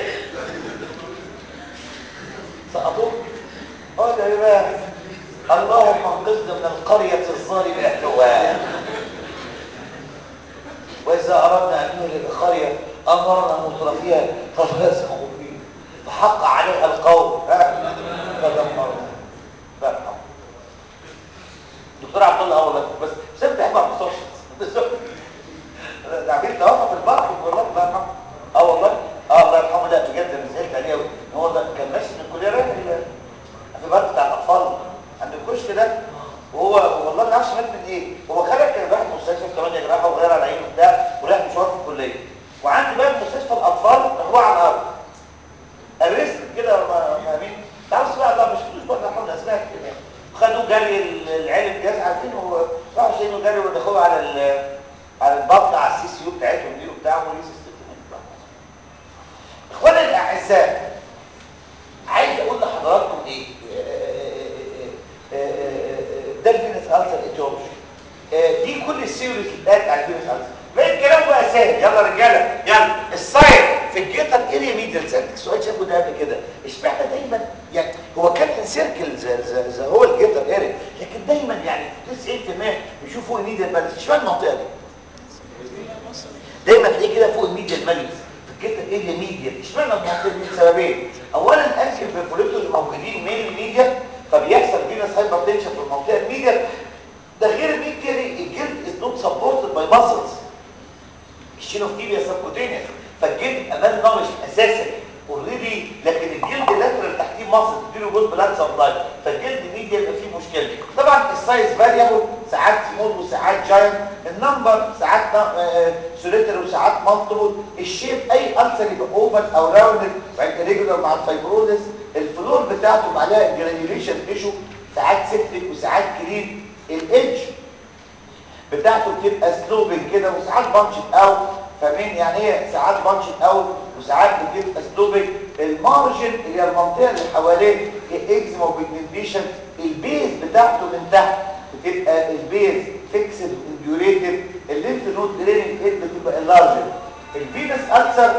سقطوك قال ايه بقى اللهم انقذنا من القرية الظالم اهلها وإذا أردنا أن نهلك قرية أمرنا مترفيها ففاسقوا فيه فحق عليها القول ها؟ فدمرنا فارحم دكتور عبد الله اول بس سبت احب على المستشفى ده عميل توفى في البرح والله الله يرحمه اه والله اه الله يرحمه لا بجد انا زعلت عليه قوي هو ده كان ماشي من الكليه رايح ال- في بارك بتاع الاطفال عند الكشك ده وهو والله ما اعرفش مات من ايه هو خرج كان راح مستشفى في 8 جراحه وغير على عينه وبتاع وراح مشوار في الكليه وعندي بقى في مستشفى الاطفال راح هو على الارض اعزائي عايز اقول لحضراتكم ايه ده الفينس السر ايتيولوجي دي كل السيريز اللي اتقالت على الفينس السر بقى الكلام بقى سهل يلا رجاله يلا السايد في الجيتر اريا ميدل سالتك سؤال شافه ده قبل كده اشمعنى دايما يعني هو كان سيركل زي هو الجيتر اريا لكن دايما يعني 90% بيشوفوا الميدل بالانس اشمعنى المنطقه دي دايما تلاقيه كده فوق الميديال بالانس في الجيتر اريا ميديال اشمعنى المنطقه دي لسببين اولا الانكل فيرفوليتور الموجودين مين الميديال فبيحصل فينس هايبرتنشن في المنطقه الميديال ده غير الميديال الجلد از نوت سبورتد باي ماسلز الشينوفيليا سبكوتينيوس فالجلد امان نارش اساسا اوريدي لكن الجلد لاترال تحتيه ماسل تديله جزء بلاد سبلاي فالجلد ميديا يبقى فيه مشكله طبعا السايز فاريبل ساعات سمول وساعات جاينت النمبر ساعات سوليتر وساعات مالتيبل الشيب اي ألسر يبقى اوفل او راوندد بعد ريجولار مع الفايبروزس الفلور بتاعته عليها جرانيوليشن تيشو ساعات سيبتك وساعات كريم الايدج بتاعته بتبقى سلوبنج كده وساعات بانش اوت فاهمين يعني ايه ساعات بانش اوت وساعات بتبقى سلوبنج المارجن اللي هي المنطقه اللي حواليه اكزيما وبيجمنتيشن البيز بتاعته من تحت بتبقى البيز فيكسد انديوريتد الليمف نود دريننج هيد بتبقى اللارجر الفينس اكثر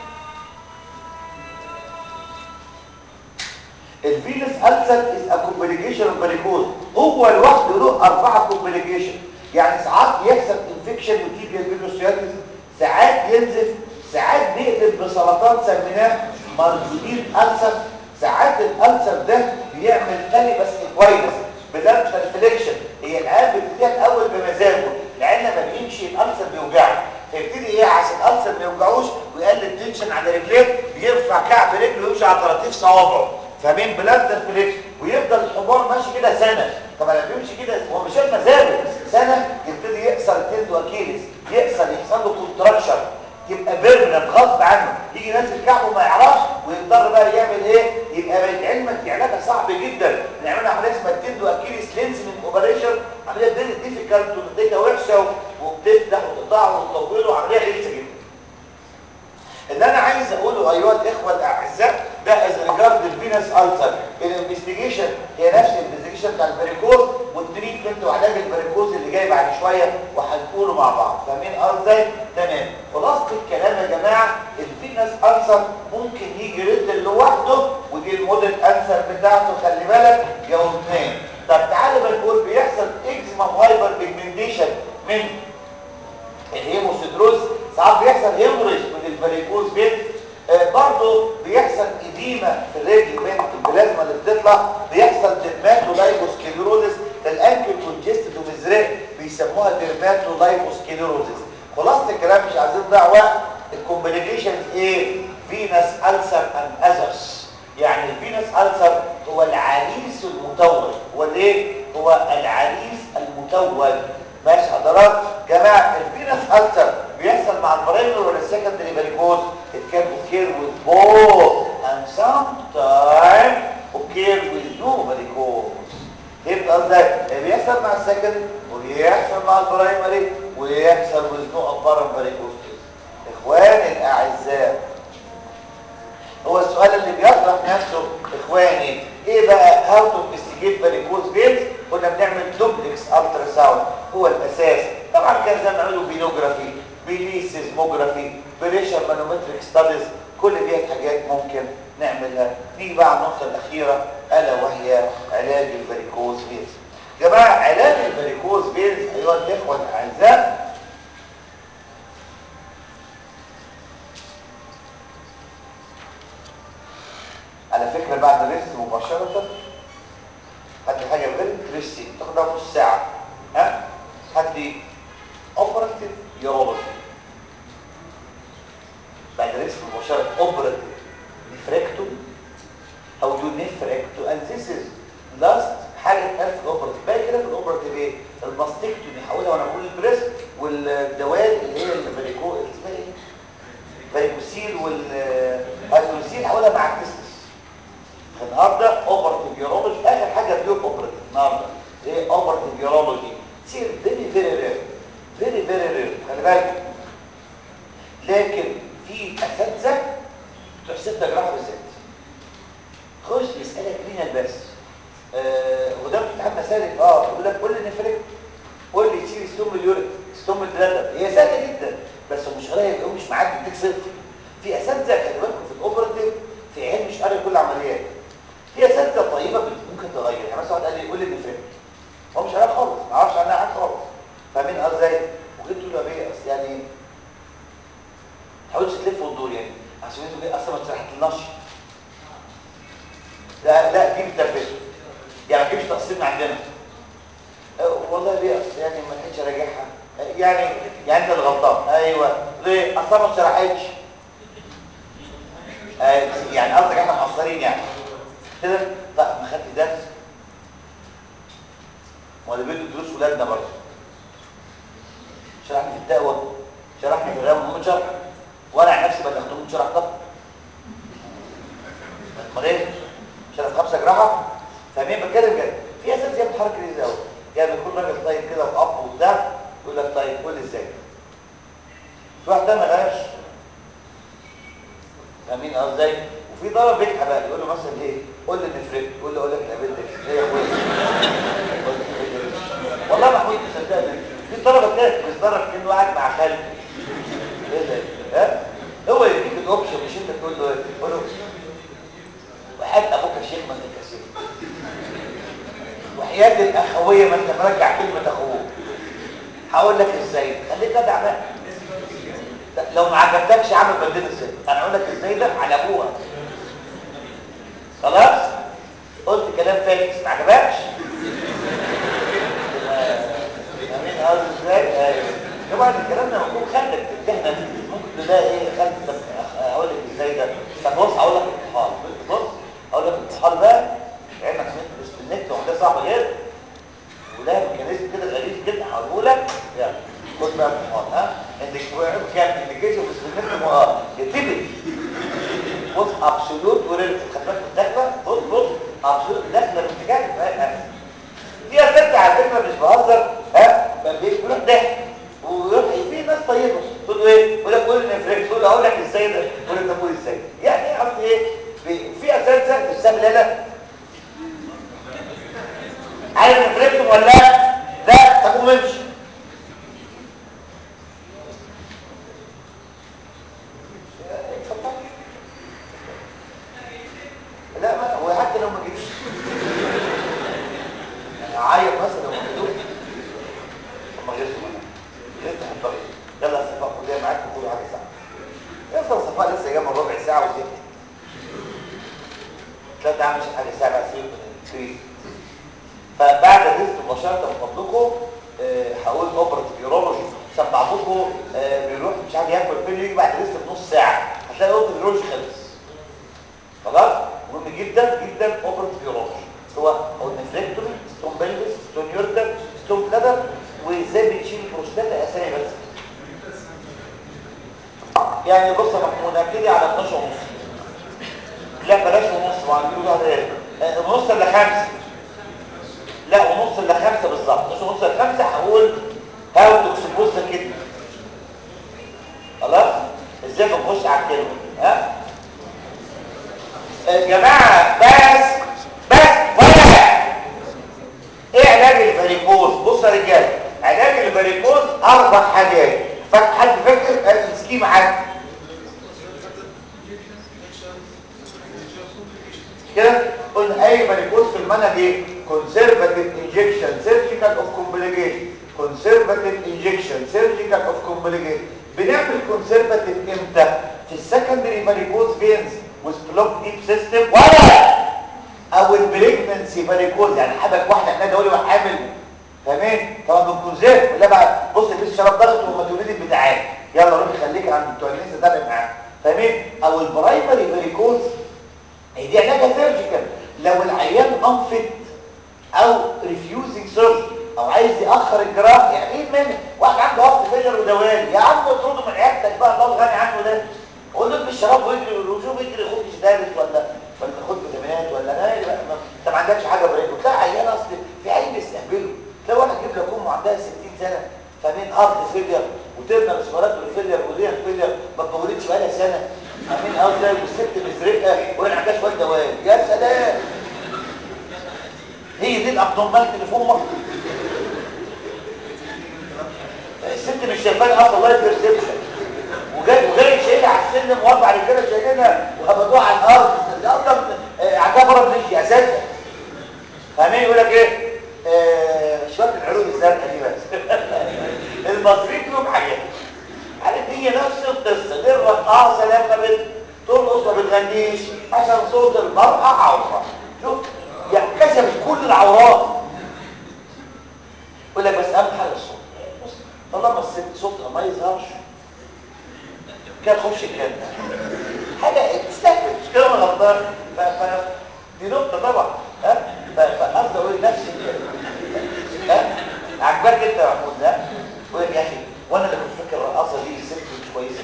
الفينس ألسر is a complication of varicose هو لوحده له أربعة complication يعني ساعات يحصل infection وتيبيا فينوسياتس ساعات ينزف ساعات بيقلب بسرطان سميناه مرجودين ألسر ساعات الألسر ده بيعمل تاني بس كويس بلاد ريفليكشن هي العيال بتبتدي الأول بمزاجه لأن لما بيمشي الألسر بيوجعه فيبتدي ايه عشان الألسر ما يوجعوش ويقلل تنشن على رجليه بيرفع كعب رجله ويمشي على طراطيف صوابعه فاهمين بلاد فليكس ويفضل الحمار ماشي كده سنه طب لما بيمشي كده هو مش مزاجه سنه يبتدي يكسر تندو اكيلس يكسر يحصل له كونتراكشن يبقى بيرمننت غصب عنه يجي نازل كعبه ما يعرفش ويضطر بقى يعمل ايه يبقى علمك دي علاجها صعب جدا نعمل عمليه اسمها تندو اكيلس لينسمنت اوبريشن عمليه ديفيكالت ونتيجه وحشه وبتفتح وتقطعه وتطوله عمليه غلسه جدا اللي انا عايز اقوله ايها الاخوه الاعزاء ده از ريجارد الفينس السر الانفستيجيشن هي نفس الانفستيجيشن بتاع الفاريكوز والتريتمنت وعلاج الفاريكوز اللي جاي بعد شويه وهنقوله مع بعض فاهمين ازاي تمام خلاصه الكلام يا جماعه الفينس السر ممكن يجي ريتل لوحده ودي الموديل انسر بتاعته خلي بالك يا اثنين طب تعالى بنقول بيحصل اكزيما وهايبر بيجمنتيشن من الهيموسيدروز ساعات بيحصل هيموريج من الفاريكوز فين آه برضه بيحصل اديمه في الرجل من البلازما اللي بتطلع بيحصل ديرماتولايبوسكليروزس الانكل كونجستد ومزرق بيسموها ديرماتولايبوسكليروزس خلاصه الكلام مش عايزين نضيع وقت الكومبليكيشنز ايه فينس ألسر اند اذرز يعني الفينس ألسر هو العريس المتوج هو الايه هو العريس المتوج ماشي حضرات جماعه الفينس ألسر بيحصل مع البرايمر ولا السكندري فاريكوز it can occur with both and sometimes occur with no varicose يبقى ازاي بيحصل مع السكندري وبيحصل مع البرايمري ويحصل with no apparent varicose اخواني الاعزاء هو السؤال اللي بيطرح نفسه اخواني ايه بقى هاو تو انفستيجيت فاريكوز فينز كنا بنعمل دوبلكس الترا ساوند هو الاساس طبعا كان زي ما بنعمله بينوجرافي بليسيزموجرافي بريشر مانومتريك ستاديز كل دي حاجات ممكن نعملها نيجي بقى على النقطه الاخيره الا وهي علاج الفاريكوز فينز جماعه علاج الفاريكوز فينز ايها الاخوه الاعزاء على فكرة بعد الريست مباشرة هات لي حاجة غير ريستي تاخدها نص ساعة ها هات لي اوبراتيف يورولوجي بعد الريست مباشرة اوبراتيف نفركتو او دو نفركتو and this is last حاجة اتقال في الاوبراتيف باقي كده في الاوبراتيف ايه الماستكتومي حاولها وانا بقول البريست والدوال اللي هي الفاريكو اسمها ايه فاريكوسيل والهيدروسيل حاولها مع التستس النهارده اوبرتيف يورولوجي اخر حاجه بيور اوبرتيف النهارده ايه اوبرتيف يورولوجي تصير فيري فيري رير فيري فيري رير خلي بالك لكن في اساتذه بتوع ستة جراحه يعني عشان انتوا كده اصلا ما تستحملناش لا لا دي بتلبسه يعني ما تجيبش تقسيم عندنا أه، والله ليه اصل يعني ما لحقتش اراجعها أه، يعني يعني انت الغلطان ايوه ليه اصلا ما اتشرحتش أه، يعني قصدك احنا مقصرين يعني كده طب ما خدت درس ولا بيدوا دروس ولادنا برضه شرحني في التقوى شرحني في الغام ومن شرح وانا عن نفسي بلغتهم من شرح طب امال ايه شرح خمسه جراحه فاهمين بتكلم كده في اساس يعمل حركه دي قوي يعني بيكون راجل طيب كده واب وبتاع يقول لك طيب قول لي ازاي في واحد ده ما لهاش فاهمين قصدي ازاي وفي طلبه بيضحك بقى يقول له مثلا ايه قول لي نفرق يقول له اقول لك الابندكس ايه يا اخويا قول لي الابندكس. والله ما كنت صدقني في طلبه كده بيصدرك كانه قاعد مع خالد ايه ده ها هو يديك الاوبشن مش انت تقول له ايه قول له وحياه ابوك يا شيخ ما انت كثير وحياه الاخويه ما انت مرجع كلمه اخوه هقول لك ازاي خليك جدع بقى لا، لو ما عجبتكش اعمل بديل ازاي انا اقول لك ازاي ده على ابوها خلاص قلت كلام فاكس ما عجبكش امين قال ازاي ايوه طبعا الكلام ده ممكن خدك تمتحن ممكن تلاقي ايه خدت طب اقول لك ازاي ده طب بص هقول لك الامتحان بص هقول لك الامتحان بقى علمك نت النت وده صعب جدا وده ميكانيزم كده غريب جدا هقوله لك يلا خد بقى الامتحان ها عندك كام انديكيشن بس النت اه يتبت بص ابسولوت وريلاتيف خد بالك من الدخله بص بص ابسولوت داخله الامتحان في اساتذه على فكره مش بهزر ها بيروح ضحك ويروح في ناس طيبه تقول له ايه يقول لك قول لي نفرق تقول له اقول لك ازاي ده تقول له طب قول ازاي يعني ايه قصدي ايه في- في اساتذه بتستعمل لا لا عارف نفرقتم ولا لا لا طب قوم امشي اتفضل. لا ما هو حتى لو ما جيتش انا عايط مثلا لو ما جيتوش ما غيرش معاك غيرت حب غير يلا يا صفاء خديها معاك وكل حاجه ساعه يفضل صفاء لسه جايه من ربع ساعه وست لا تعمل حاجه ساعه بقى سيبك من الكريم فبعد الريست مباشره من فضلكم آه، هقول اوبرا بيورولوجي عشان بعضكم آه، بيروح مش عارف ياكل فين يجي بعد الريست بنص ساعه هتلاقي اوبرا بيورولوجي خلص خلاص مهم جدا جدا اوبرا بيورولوجي هو هو النفريكتومي ستون بلفس ستون يوردر ستون بلادر وازاي بتشيل البروستاتا اسامي بس يعني بص يا محمود هبتدي على 12 ونص لا بلاش ونص وهنجيب واحد ايه آه، ونص الا خمسه لا ونص الا خمسه بالظبط نص ونص الا خمسه هقول هاو توكسيبوز كده خلاص ازاي بنخش على الكلمه ها يا جماعه بس بس ولا ايه علاج الفاريكوز بص يا رجاله علاج الفاريكوز اربع حاجات فاكر حد فاكر السكيما حاجه كده قلنا اي فاريكوز في المنهج ايه conservative injection surgical of complication conservative injection surgical of complication بنعمل conservative امتى في السكندري فاريكوز فينز وسبلوك ديب سيستم ولا او البريجننسي فاريكوز يعني حبك واحده احنا دولي وحامل تمام طبعا بالكونزيرف لا بقى بص البس شراب ضغط وما تولدي بتاعك يلا روح خليك عند بتوع الناس تتابع معاك تمام او البرايمري فاريكوز هي دي علاجها سيرجيكال لو العيان انفت او ريفيوزنج سيرجري او عايز ياخر الجراحه يعني ايه المانع واحد عنده هارت فيلر ودوالي يا عم اطرده من عيادتك بقى الله غني عنه ده قول له البس شراب واجري وشوف اجري خد سدالس ولا ولا خد فيتامينات ولا لا بقى ما- انت ما عندكش حاجه بريك وتلاقي عيان اصل في عيل بيستهبله تلاقي واحد جيب لك امه عندها 60 سنه فمين ارض فيلر وترنر اسمراتوري فيلر وريال فيلر ما اتطورتش بقالها سنه امين قصدي والست مزرقه وهي عندها شويه دوالي يا سلام هي دي الابدومال اللي في امك الست مش شايفاني اصلا لايف بيرسبشن وجاي وجاي شايلها على السلم واربع رجاله شايلينها وهبطوها على الارض دي اصلا آه، عندها مرض نجي اساسا فاهمين يقول لك ايه آه، شويه العروض الزرقاء دي بس المصريين لهم حاجات عارف هي نفس القصه ليه الرقاصه لما ترقص ما بتغنيش عشان صوت المرأة عورة شوف يعني كسبت كل العورات يقول لك بس اهم حاجه الصوت بص طالما الست صوتها ما يظهرش كده تخش الجنه حاجه تستهبل مش كده انا غلطان ف... ف... دي نقطه طبعا ها ف- فقصدي اقول نفسي كده ها عجبك انت يا محمود ده يقول لك يا اخي وانا اللي كنت فاكر الرقاصه دي الست مش كويسه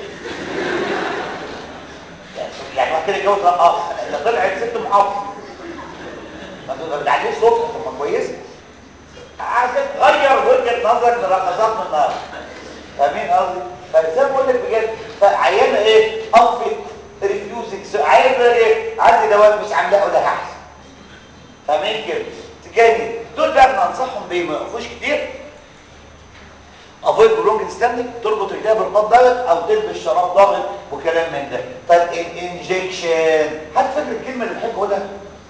يعني يعني واحد كده يتجوز رقاصه اللي طلعت ست محافظه ما بتعليش صوتها طب ما كويسه عايزك تغير وجهه نظرك لرقصات من النهارده فاهمين قصدي فزي ما بقول لك بجد فعيانه ايه انفت ريفيوزنج عيانه بقى ايه عندي دواء مش عاملاه ولا احسن فاهمين كده تجاني دول بقى بننصحهم بيه ما يقفوش كتير افويد برونج ستاندنج تربط رجليها بالرباط ضاغط او تلبس شراب ضاغط وكلام من ده طب الانجكشن حد فاكر الكلمه اللي بحب اقولها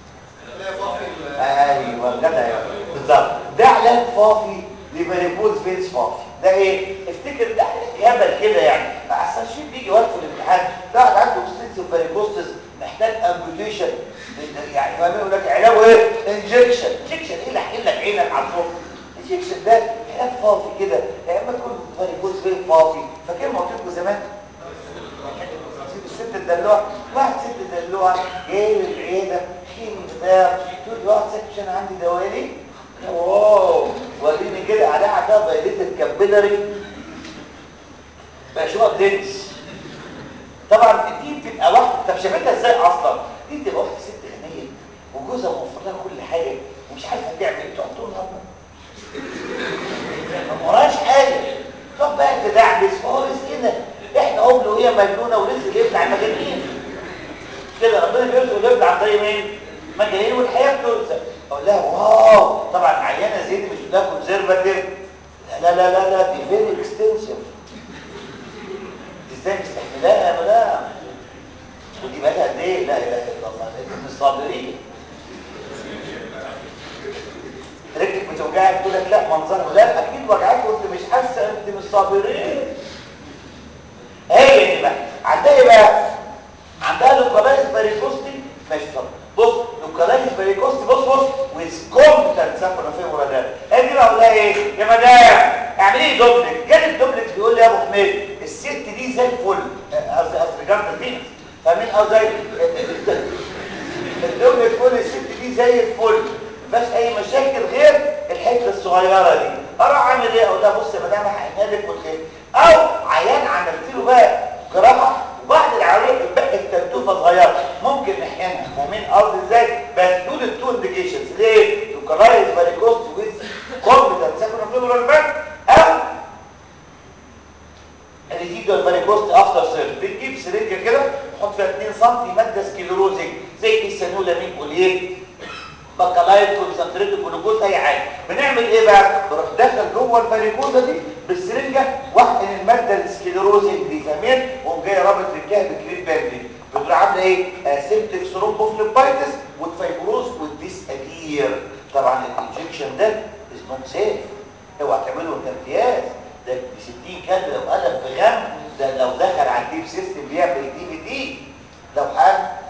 ايوه جدع يا بالظبط ده علاج فافي لفاريكوز فينس فافي ده ايه افتكر ده علاج هبل كده يعني احسن شيء بيجي وقت في الامتحان ده واحد عنده اكستنسيف فاريكوستس محتاج امبوتيشن يعني فاهم يقول لك علاجه ايه انجكشن انجكشن ايه اللي هحل لك عينك على الصبح انجكشن ده علاج فافي كده يا اما تكون فاريكوز فين فافي فاكر ما قلت لكم زمان الست الدلوعه واحد ست الدلوعه جاي للعياده حين بتاع تقول لي واحد ست عشان عندي دوالي واو وريني كده عليها عندها بقيت الكابيلاري بقى شو دنس طبعا دي بتبقى واحده طب شافتها ازاي اصلا دي بتبقى واحده ست غنيه وجوزها موفر لها كل حاجه ومش عارفه تعمل ايه تقعد طول النهار ما وراش حاجه طب بقى تدعبس هو مسكينه احنا هم وهي مجنونه ورزق يبلع المجانين كده ربنا بيرزق ويبلع عن طريق مين مجانين والحياه بترزق اقول لها واو طبعا عيانه زي دي مش ده كونسرفاتيف لا لا لا لا دي فيري اكستنسيف ازاي مستحملاها يا مدام ودي بقى لها قد ايه لا اله الا الله انتوا من الصابرين رجلك بتوجعك تقول لك لا منظرها لا اكيد وجعك وانت مش حاسه انت من الصابرين هي دي بقى عندها ايه بقى عندها لوكالايز فاريكوستي ماشي اتفضل بص لوكالايز فاريكوستي بص بص ويز كومبتنت سافر فيبرا ده هي دي بقى اقول لها ايه يا مدام اعملي لي دوبلكس جالي الدوبلكس بيقول لي يا ابو حميد الست دي زي الفل قصدي قصدي جارد الفينس فاهمين قصدي الدوبلكس بيقول الست دي زي الفل مفيهاش اي مشاكل غير الحته الصغيره دي اروح اعمل ايه اقول لها بص يا مدام هحلها لك وتخف او عيان عملت له بقى جراحه وبعد العمليه بقت تنتوفه صغيره ممكن نحقنها فاهمين قصدي ازاي بس دول التو انديكيشنز ليه لوكالايز فاريكوست ويز كومبتنت ساكن فيبرال بان او الريزيدوال فاريكوست افتر سيرج بنجيب سرنجه كده نحط فيها 2 سم ماده سكليروزنج زي السانولامين بوليت بكالايت كونسنتريت جلوكوز اي حاجه بنعمل ايه بقى بروح داخل جوه الفاريكوزه دي بالسرنجه واحقن الماده السكليروزنج دي فاهمين واقوم جاي رابط رجلها بكليب باندي بتروح عامله ايه اسيبتك ثرومبوفليبايتس والفايبروز والديس ادير طبعا الانجكشن ده از نوت سيف اوعى تعمله انت امتياز ده ب 60 كلب لو قلب بغم ده لو دخل على الديب سيستم بيعمل دي في دي لو حد